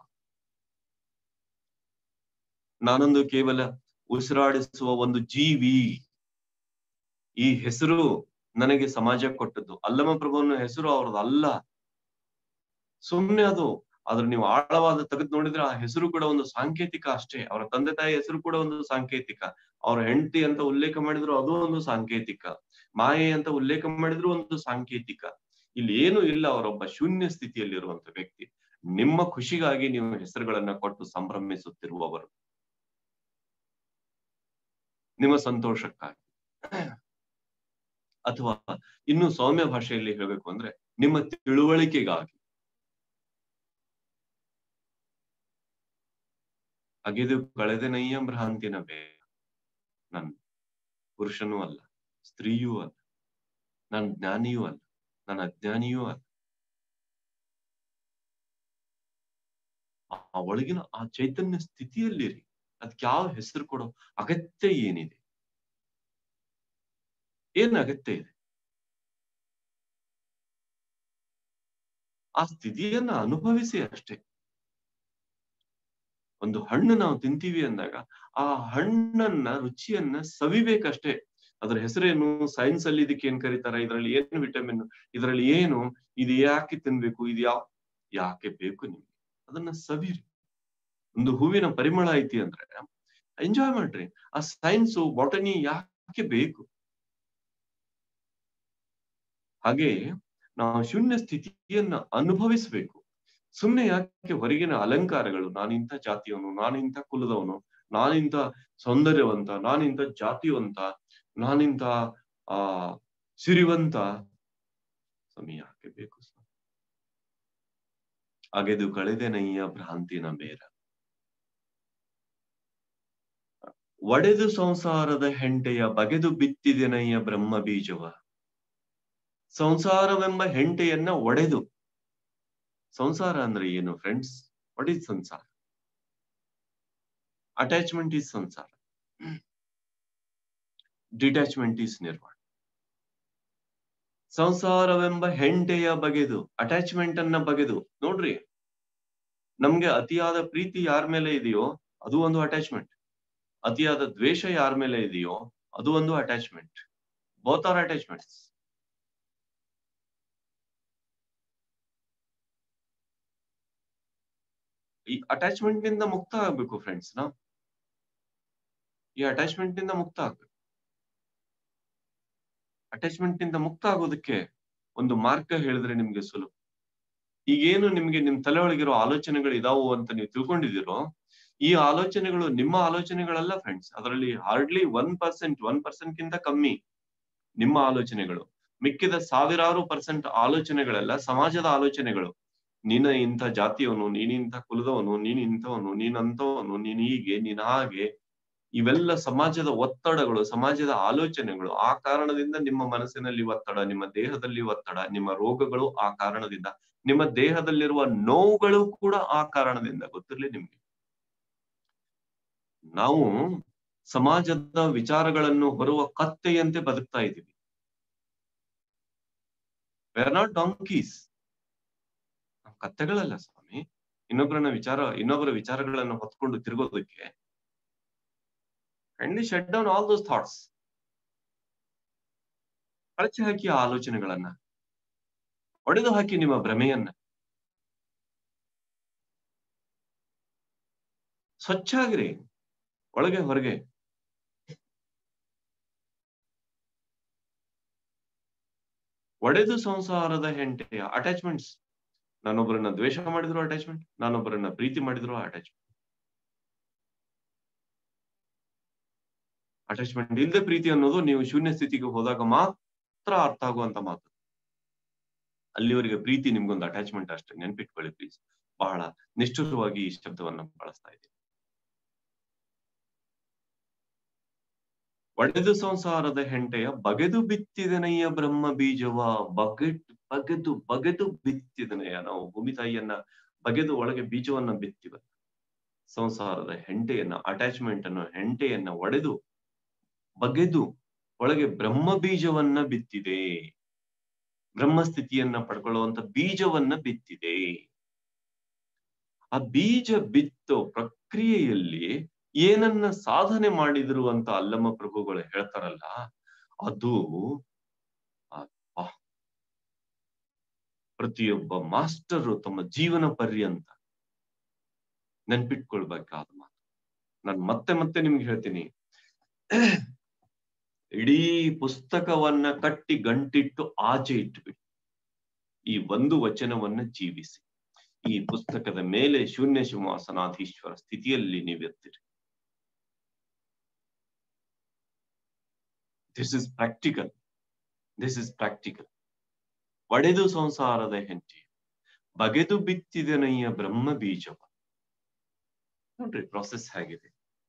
ನಾನೊಂದು ಕೇವಲ ಉಸಿರಾಡಿಸುವ ಒಂದು ಜೀವಿ ಈ ಹೆಸರು ನನಗೆ ಸಮಾಜ ಕೊಟ್ಟದ್ದು ಅಲ್ಲಮ ಪ್ರಭುವನ ಹೆಸರು ಅವ್ರದ್ದು ಅಲ್ಲ ಸುಮ್ನೆ ಅದು ಆದ್ರೆ ನೀವು ಆಳವಾದ ತೆಗೆದು ನೋಡಿದ್ರೆ ಆ ಹೆಸರು ಕೂಡ ಒಂದು ಸಾಂಕೇತಿಕ ಅಷ್ಟೇ ಅವರ ತಂದೆ ತಾಯಿ ಹೆಸರು ಕೂಡ ಒಂದು ಸಾಂಕೇತಿಕ ಅವ್ರ ಹೆಂಡತಿ ಅಂತ ಉಲ್ಲೇಖ ಮಾಡಿದ್ರು ಅದು ಒಂದು ಸಾಂಕೇತಿಕ ಮಾಯೆ ಅಂತ ಉಲ್ಲೇಖ ಮಾಡಿದ್ರು ಒಂದು ಸಾಂಕೇತಿಕ ಇಲ್ಲಿ ಏನು ಇಲ್ಲ ಅವರೊಬ್ಬ ಶೂನ್ಯ ಸ್ಥಿತಿಯಲ್ಲಿರುವಂತ ವ್ಯಕ್ತಿ ನಿಮ್ಮ ಖುಷಿಗಾಗಿ ನೀವು ಹೆಸರುಗಳನ್ನ ಕೊಟ್ಟು ಸಂಭ್ರಮಿಸುತ್ತಿರುವವರು ನಿಮ್ಮ ಸಂತೋಷಕ್ಕಾಗಿ ಅಥವಾ ಇನ್ನು ಸೌಮ್ಯ ಭಾಷೆಯಲ್ಲಿ ಹೇಳ್ಬೇಕು ಅಂದ್ರೆ ನಿಮ್ಮ ತಿಳುವಳಿಕೆಗಾಗಿ ಅಗೆದು ಕಳೆದನಯ್ಯ ಭ್ರಾಂತಿನ ಬೇಗ ನನ್ ಪುರುಷನೂ ಅಲ್ಲ ಸ್ತ್ರೀಯೂ ಅಲ್ಲ ನನ್ ಜ್ಞಾನಿಯೂ ಅಲ್ಲ ನನ್ನ ಅಜ್ಞಾನಿಯೂ ಅಲ್ಲ ಆ ಒಳಗಿನ ಆ ಚೈತನ್ಯ ಸ್ಥಿತಿಯಲ್ಲಿರಿ ಅದಕ್ಕೆ ಯಾವ ಹೆಸರು ಕೊಡೋ ಅಗತ್ಯ ಏನಿದೆ ಏನ್ ಅಗತ್ಯ ಇದೆ ಆ ಸ್ಥಿತಿಯನ್ನ ಅನುಭವಿಸಿ ಅಷ್ಟೇ ಒಂದು ಹಣ್ಣು ನಾವು ತಿಂತೀವಿ ಅಂದಾಗ ಆ ಹಣ್ಣನ್ನ ರುಚಿಯನ್ನ ಸವಿಬೇಕಷ್ಟೇ ಅದ್ರ ಹೆಸರೇನು ಸೈನ್ಸ್ ಅಲ್ಲಿ ಇದಕ್ಕೆ ಏನ್ ಕರೀತಾರೆ ಇದರಲ್ಲಿ ಏನು ವಿಟಮಿನ್ ಇದರಲ್ಲಿ ಏನು ಇದು ಯಾಕೆ ತಿನ್ಬೇಕು ಇದು ಯಾವ ಯಾಕೆ ಬೇಕು ನಿಮ್ಗೆ ಅದನ್ನ ಸವಿರಿ ಒಂದು ಹೂವಿನ ಪರಿಮಳ ಐತಿ ಅಂದ್ರೆ ಎಂಜಾಯ್ ಮಾಡ್ರಿ ಆ ಸೈನ್ಸ್ ಬಾಟನಿ ಯಾಕೆ ಬೇಕು ಹಾಗೆ ನಾವು ಶೂನ್ಯ ಸ್ಥಿತಿಯನ್ನ ಅನುಭವಿಸ್ಬೇಕು ಸುಮ್ನೆ ಯಾಕೆ ಹೊರಗಿನ ಅಲಂಕಾರಗಳು ನಾನಿಂಥ ಜಾತಿಯವನು ನಾನಿಂಥ ಕುಲದವನು ನಾನಿಂಥ ಸೌಂದರ್ಯವಂತ ನಾನಿಂಥ ಜಾತಿವಂತ ನಾನಿಂಥ ಆ ಸಿರಿವಂತ ಸಮಯ ಯಾಕೆ ಬೇಕು ಅಗೆದು ಕಳೆದೆನಯ್ಯ ಭ್ರಾಂತಿನ ಬೇರ ಒಡೆದು ಸಂಸಾರದ ಹೆಂಟೆಯ ಬಗೆದು ಬಿತ್ತಿದೆನಯ್ಯ ಬ್ರಹ್ಮ ಬೀಜವ ಸಂಸಾರವೆಂಬ ಹೆಂಟೆಯನ್ನ ಒಡೆದು ಸಂಸಾರ ಅಂದ್ರೆ ಏನು friends what is samsara attachment is samsara detachment is nirvana ಸಂಸಾರವೆಂಬ ಹೆಂಟೆಯ ಬಗೆದು ಅಟ್ಯಾಚ್ಮೆಂಟ್ ಅನ್ನ ಬಗೆದು ನೋಡ್ರಿ ನಮ್ಗೆ ಅತಿಯಾದ ಪ್ರೀತಿ ಯಾರ ಮೇಲೆ ಇದೆಯೋ ಅದು ಒಂದು ಅಟ್ಯಾಚ್ಮೆಂಟ್ ಅತಿಯಾದ ದ್ವೇಷ ಯಾರ ಮೇಲೆ ಇದೆಯೋ ಅದು ಒಂದು ಅಟ್ಯಾಚ್ಮೆಂಟ್ ಬೋತ್ ಆರ್ ಅಟ್ಯಾಚ್ಮೆಂಟ್ಸ್ ಈ ಅಟ್ಯಾಚ್ಮೆಂಟ್ ನಿಂದ ಮುಕ್ತ ಆಗ್ಬೇಕು ಫ್ರೆಂಡ್ಸ್ ನಾವು ಈ ಅಟ್ಯಾಚ್ಮೆಂಟ್ ನಿಂದ ಮುಕ್ತ ಆಗ್ಬೇಕು ಅಟ್ಯಾಚ್ಮೆಂಟ್ ನಿಂದ ಮುಕ್ತ ಆಗೋದಕ್ಕೆ ಒಂದು ಮಾರ್ಗ ಹೇಳಿದ್ರೆ ನಿಮ್ಗೆ ಸುಲಭ ಈಗೇನು ನಿಮ್ಗೆ ನಿಮ್ ತಲೆ ಒಳಗಿರೋ ಆಲೋಚನೆಗಳು ಇದಾವು ಅಂತ ನೀವು ತಿಳ್ಕೊಂಡಿದ್ದೀರೋ ಈ ಆಲೋಚನೆಗಳು ನಿಮ್ಮ ಆಲೋಚನೆಗಳಲ್ಲ ಫ್ರೆಂಡ್ಸ್ ಅದರಲ್ಲಿ hardly one percent one percent ಗಿಂತ ಕಮ್ಮಿ ನಿಮ್ಮ ಆಲೋಚನೆಗಳು ಮಿಕ್ಕಿದ ಸಾವಿರಾರು ಪರ್ಸೆಂಟ್ ಆಲೋಚನೆಗಳೆಲ್ಲ ಸಮಾಜದ ಆಲೋಚನೆಗಳು ನೀನ ಇಂಥ ಜಾತಿಯವನು ನೀನ್ ಇಂಥ ಕುಲದವನು ನೀನ್ ಇಂಥವನು ನೀನ್ ಅಂತವನು ನೀನ್ ಹೀಗೆ ನೀನ್ ಹಾಗೆ ಇವೆಲ್ಲ ಸಮಾಜದ ಒತ್ತಡಗಳು ಸಮಾಜದ ಆಲೋಚನೆಗಳು ಆ ಕಾರಣದಿಂದ ನಿಮ್ಮ ಮನಸ್ಸಿನಲ್ಲಿ ಒತ್ತಡ ನಿಮ್ಮ ದೇಹದಲ್ಲಿ ಒತ್ತಡ ನಿಮ್ಮ ರೋಗಗಳು ಆ ಕಾರಣದಿಂದ ನಿಮ್ಮ ದೇಹದಲ್ಲಿರುವ ನೋವುಗಳು ಕೂಡ ಆ ಕಾರಣದಿಂದ ಗೊತ್ತಿರ್ಲಿ ನಿಮ್ಗೆ ನಾವು ಸಮಾಜದ ವಿಚಾರಗಳನ್ನು ಹೊರುವ ಕತ್ತೆಯಂತೆ ಬದುಕ್ತಾ ಇದ್ದೀವಿ ವೇರ್ ನಾಟ್ ಡಾಂಕೀಸ್ ಕತ್ತೆಗಳಲ್ಲ ಸ್ವಾಮಿ ಇನ್ನೊಬ್ಬರನ್ನ ವಿಚಾರ ಇನ್ನೊಬ್ಬರ ವಿಚಾರಗಳನ್ನು ಹೊತ್ಕೊಂಡು ತಿರುಗೋದಕ್ಕೆ kindly shut down all those thoughts ಕಳಚಿ ಹಾಕಿ ಆ ಆಲೋಚನೆಗಳನ್ನ ಒಡೆದು ಹಾಕಿ ನಿಮ್ಮ ಭ್ರಮೆಯನ್ನ ಸ್ವಚ್ಛ ಆಗಿರಿ ಒಳಗೆ ಹೊರಗೆ ಒಡೆದು ಸಂಸಾರದ ಹೆಂಟೆಯ ಅಟ್ಯಾಚ್ಮೆಂಟ್ಸ್ ನಾನೊಬ್ಬರನ್ನ ದ್ವೇಷ ಮಾಡಿದ್ರು ಅಟ್ಯಾಚ್ಮೆಂಟ್ ನಾನೊಬ್ಬರನ್ನ ಪ್ರೀತಿ ಮಾಡಿದ್ರು ಅಟ್ಯಾಚ್ಮೆಂಟ್ ಅಟ್ಯಾಚ್ಮೆಂಟ್ ಇಲ್ಲದೆ ಪ್ರೀತಿ ಅನ್ನೋದು ನೀವು ಶೂನ್ಯ ಸ್ಥಿತಿಗೆ ಹೋದಾಗ ಮಾತ್ರ ಅರ್ಥ ಆಗುವಂತ ಮಾತು ಅಲ್ಲಿವರೆಗೆ ಪ್ರೀತಿ ನಿಮ್ಗೊಂದು ಅಟ್ಯಾಚ್ಮೆಂಟ್ ಅಷ್ಟೇ ನೆನ್ಪಿಟ್ಕೊಳ್ಳಿ ಪ್ಲೀಸ್ ಬಹಳ ನಿಷ್ಠುರವಾಗಿ ಈ ಶಬ್ದವನ್ನ ಬಳಸ್ತಾ ಇದ್ದೀನಿ ಒಡೆದು ಸಂಸಾರದ ಹೆಂಟೆಯ ಬಗೆದು ಬಿತ್ತಿದನೆಯ ಬ್ರಹ್ಮ ಬೀಜವ ಬಗೆಟ್ ಬಗೆದು ಬಗೆದು ಬಿತ್ತಿದನೆಯ ನಾವು ಭೂಮಿ ತಾಯಿಯನ್ನ ಬಗೆದು ಒಳಗೆ ಬೀಜವನ್ನ ಬಿತ್ತಿವ ಸಂಸಾರದ ಹೆಂಟೆಯನ್ನ ಅಟ್ಯಾಚ್ಮೆಂಟ್ ಅನ್ನು ಹೆಂಟೆಯನ್ನ ಒಡೆದು ಬಗೆದು ಒಳಗೆ ಬ್ರಹ್ಮ ಬೀಜವನ್ನ ಬಿತ್ತಿದೆ ಬ್ರಹ್ಮಸ್ಥಿತಿಯನ್ನ ಪಡ್ಕೊಳ್ಳುವಂತ ಬೀಜವನ್ನ ಬಿತ್ತಿದೆ ಆ ಬೀಜ ಬಿತ್ತೋ ಪ್ರಕ್ರಿಯೆಯಲ್ಲಿ ಏನನ್ನ ಸಾಧನೆ ಮಾಡಿದ್ರು ಅಂತ ಅಲ್ಲಮ್ಮ ಪ್ರಭುಗಳು ಹೇಳ್ತಾರಲ್ಲ ಅದು ಪ್ರತಿಯೊಬ್ಬ ಮಾಸ್ಟರು ತಮ್ಮ ಜೀವನ ಪರ್ಯಂತ ನೆನ್ಪಿಟ್ಕೊಳ್ಬೇಕಾದ ಮಾತು ನಾನು ಮತ್ತೆ ಮತ್ತೆ ನಿಮ್ಗೆ ಹೇಳ್ತೀನಿ ಇಡೀ ಪುಸ್ತಕವನ್ನ ಕಟ್ಟಿ ಗಂಟಿಟ್ಟು ಆಚೆ ಇಟ್ಬಿಡಿ ಈ ಒಂದು ವಚನವನ್ನ ಜೀವಿಸಿ ಈ ಪುಸ್ತಕದ ಮೇಲೆ ಶೂನ್ಯ ಸಿಂಹಾಸನಾಧೀಶ್ವರ ಸ್ಥಿತಿಯಲ್ಲಿ ನೀವೆತ್ತಿರಿ this is practical this is practical ಒಡೆದು ಸಂಸಾರದ ಹೆಂಚೆ ಬಗೆದು ಬಿತ್ತಿದನಯ್ಯ ಬ್ರಹ್ಮ ಬೀಜವ ನೋಡ್ರಿ ಪ್ರಾಸೆಸ್ ಹೇಗಿದೆ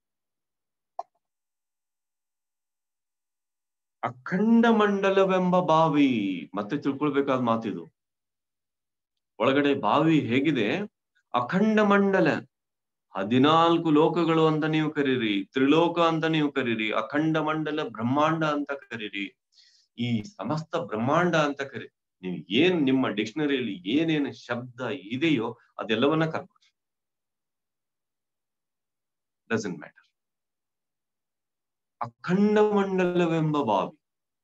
ಅಖಂಡ ಮಂಡಲವೆಂಬ ಬಾವಿ ಮತ್ತೆ ತಿಳ್ಕೊಳ್ಬೇಕಾದ ಮಾತಿದು ಒಳಗಡೆ ಬಾವಿ ಹೇಗಿದೆ ಅಖಂಡ ಮಂಡಲ ಹದಿನಾಲ್ಕು ಲೋಕಗಳು ಅಂತ ನೀವು ಕರೀರಿ ತ್ರಿಲೋಕ ಅಂತ ನೀವು ಕರೀರಿ ಅಖಂಡ ಮಂಡಲ ಬ್ರಹ್ಮಾಂಡ ಅಂತ ಕರೀರಿ ಈ ಸಮಸ್ತ ಬ್ರಹ್ಮಾಂಡ ಅಂತ ಕರಿ ನೀವು ಏನ್ ನಿಮ್ಮ ಡಿಕ್ಷನರಿಯಲ್ಲಿ ಏನೇನು ಶಬ್ದ ಇದೆಯೋ ಅದೆಲ್ಲವನ್ನ ಕರ್ಬೋದು ಡಸಂಟ್ ಮ್ಯಾಟರ್ ಅಖಂಡ ಮಂಡಲವೆಂಬ ಬಾವಿ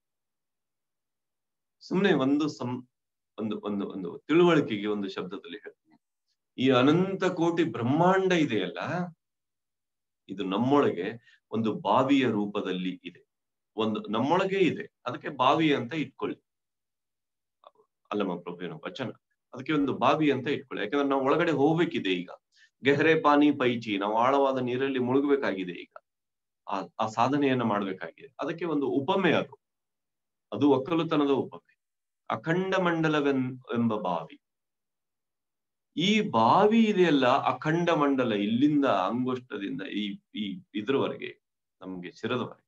ಸುಮ್ಮನೆ ಒಂದು ಸಂ ಒಂದು ಒಂದು ಒಂದು ತಿಳುವಳಿಕೆಗೆ ಒಂದು ಶಬ್ದದಲ್ಲಿ ಹೇಳ್ತೀನಿ ಈ ಅನಂತ ಕೋಟಿ ಬ್ರಹ್ಮಾಂಡ ಇದೆಯಲ್ಲ ಇದು ನಮ್ಮೊಳಗೆ ಒಂದು ಬಾವಿಯ ರೂಪದಲ್ಲಿ ಇದೆ ಒಂದು ನಮ್ಮೊಳಗೆ ಇದೆ ಅದಕ್ಕೆ ಬಾವಿ ಅಂತ ಇಟ್ಕೊಳ್ಳಿ ಅಲ್ಲಮ್ಮ ಪ್ರಭುವಿನ ವಚನ ಅದಕ್ಕೆ ಒಂದು ಬಾವಿ ಅಂತ ಇಟ್ಕೊಳ್ಳಿ ಯಾಕಂದ್ರೆ ನಾವು ಒಳಗಡೆ ಹೋಗ್ಬೇಕಿದೆ ಈಗ ಗೆಹರೆ ಪಾನಿ ಪೈಚಿ ನಾವು ಆಳವಾದ ನೀರಲ್ಲಿ ಮುಳುಗಬೇಕಾಗಿದೆ ಈಗ ಆ ಆ ಸಾಧನೆಯನ್ನ ಮಾಡ್ಬೇಕಾಗಿದೆ ಅದಕ್ಕೆ ಒಂದು ಉಪಮೆ ಅದು ಅದು ಒಕ್ಕಲುತನದ ಉಪಮೆ ಅಖಂಡ ಮಂಡಲವೆನ್ ಎಂಬ ಬಾವಿ ಈ ಬಾವಿ ಇದೆಯಲ್ಲ ಅಖಂಡ ಮಂಡಲ ಇಲ್ಲಿಂದ ಅಂಗುಷ್ಟದಿಂದ ಈ ಈ ಇದ್ರವರೆಗೆ ನಮ್ಗೆ ಶಿರದವರೆಗೆ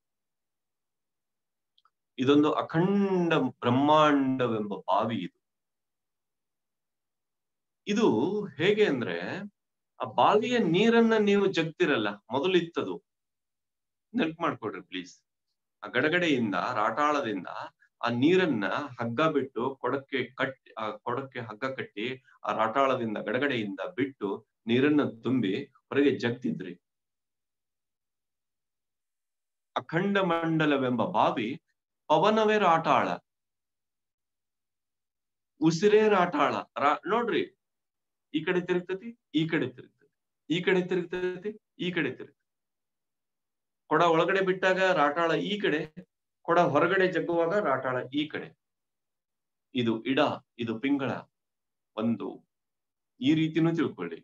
ಇದೊಂದು ಅಖಂಡ ಬ್ರಹ್ಮಾಂಡವೆಂಬ ಬಾವಿ ಇದು ಇದು ಹೇಗೆ ಅಂದ್ರೆ ಆ ಬಾವಿಯ ನೀರನ್ನ ನೀವು ಜಗ್ತಿರಲ್ಲ ಮೊದಲಿತ್ತದು ನೆನಪು ಮಾಡ್ಕೊಡ್ರಿ ಪ್ಲೀಸ್ ಆ ಗಡಗಡೆಯಿಂದ ರಾಟಾಳದಿಂದ ಆ ನೀರನ್ನ ಹಗ್ಗ ಬಿಟ್ಟು ಕೊಡಕ್ಕೆ ಕಟ್ಟಿ ಆ ಕೊಡಕ್ಕೆ ಹಗ್ಗ ಕಟ್ಟಿ ಆ ರಾಟಾಳದಿಂದ ಗಡಗಡೆಯಿಂದ ಬಿಟ್ಟು ನೀರನ್ನ ತುಂಬಿ ಹೊರಗೆ ಜಗ್ತಿದ್ರಿ ಅಖಂಡ ಮಂಡಲವೆಂಬ ಬಾವಿ ಪವನವೇ ರಾಟಾಳ ಉಸಿರೇ ರಾಟಾಳ ರಾ ನೋಡ್ರಿ ಈ ಕಡೆ ತಿರುಗ್ತತಿ ಈ ಕಡೆ ತಿರುಗ್ತತಿ ಈ ಕಡೆ ತಿರುಗ್ತತಿ ಈ ಕಡೆ ತಿರುಗ್ತತಿ ಕೊಡ ಒಳಗಡೆ ಬಿಟ್ಟಾಗ ರಾಟಾಳ ಈ ಕಡೆ ಕೊಡ ಹೊರಗಡೆ ಜಗ್ಗುವಾಗ ರಾಟಾಳ ಈ ಕಡೆ ಇದು ಇಡ ಇದು ಪಿಂಗಳ ಒಂದು ಈ ರೀತಿನೂ ತಿಳ್ಕೊಳ್ಳಿ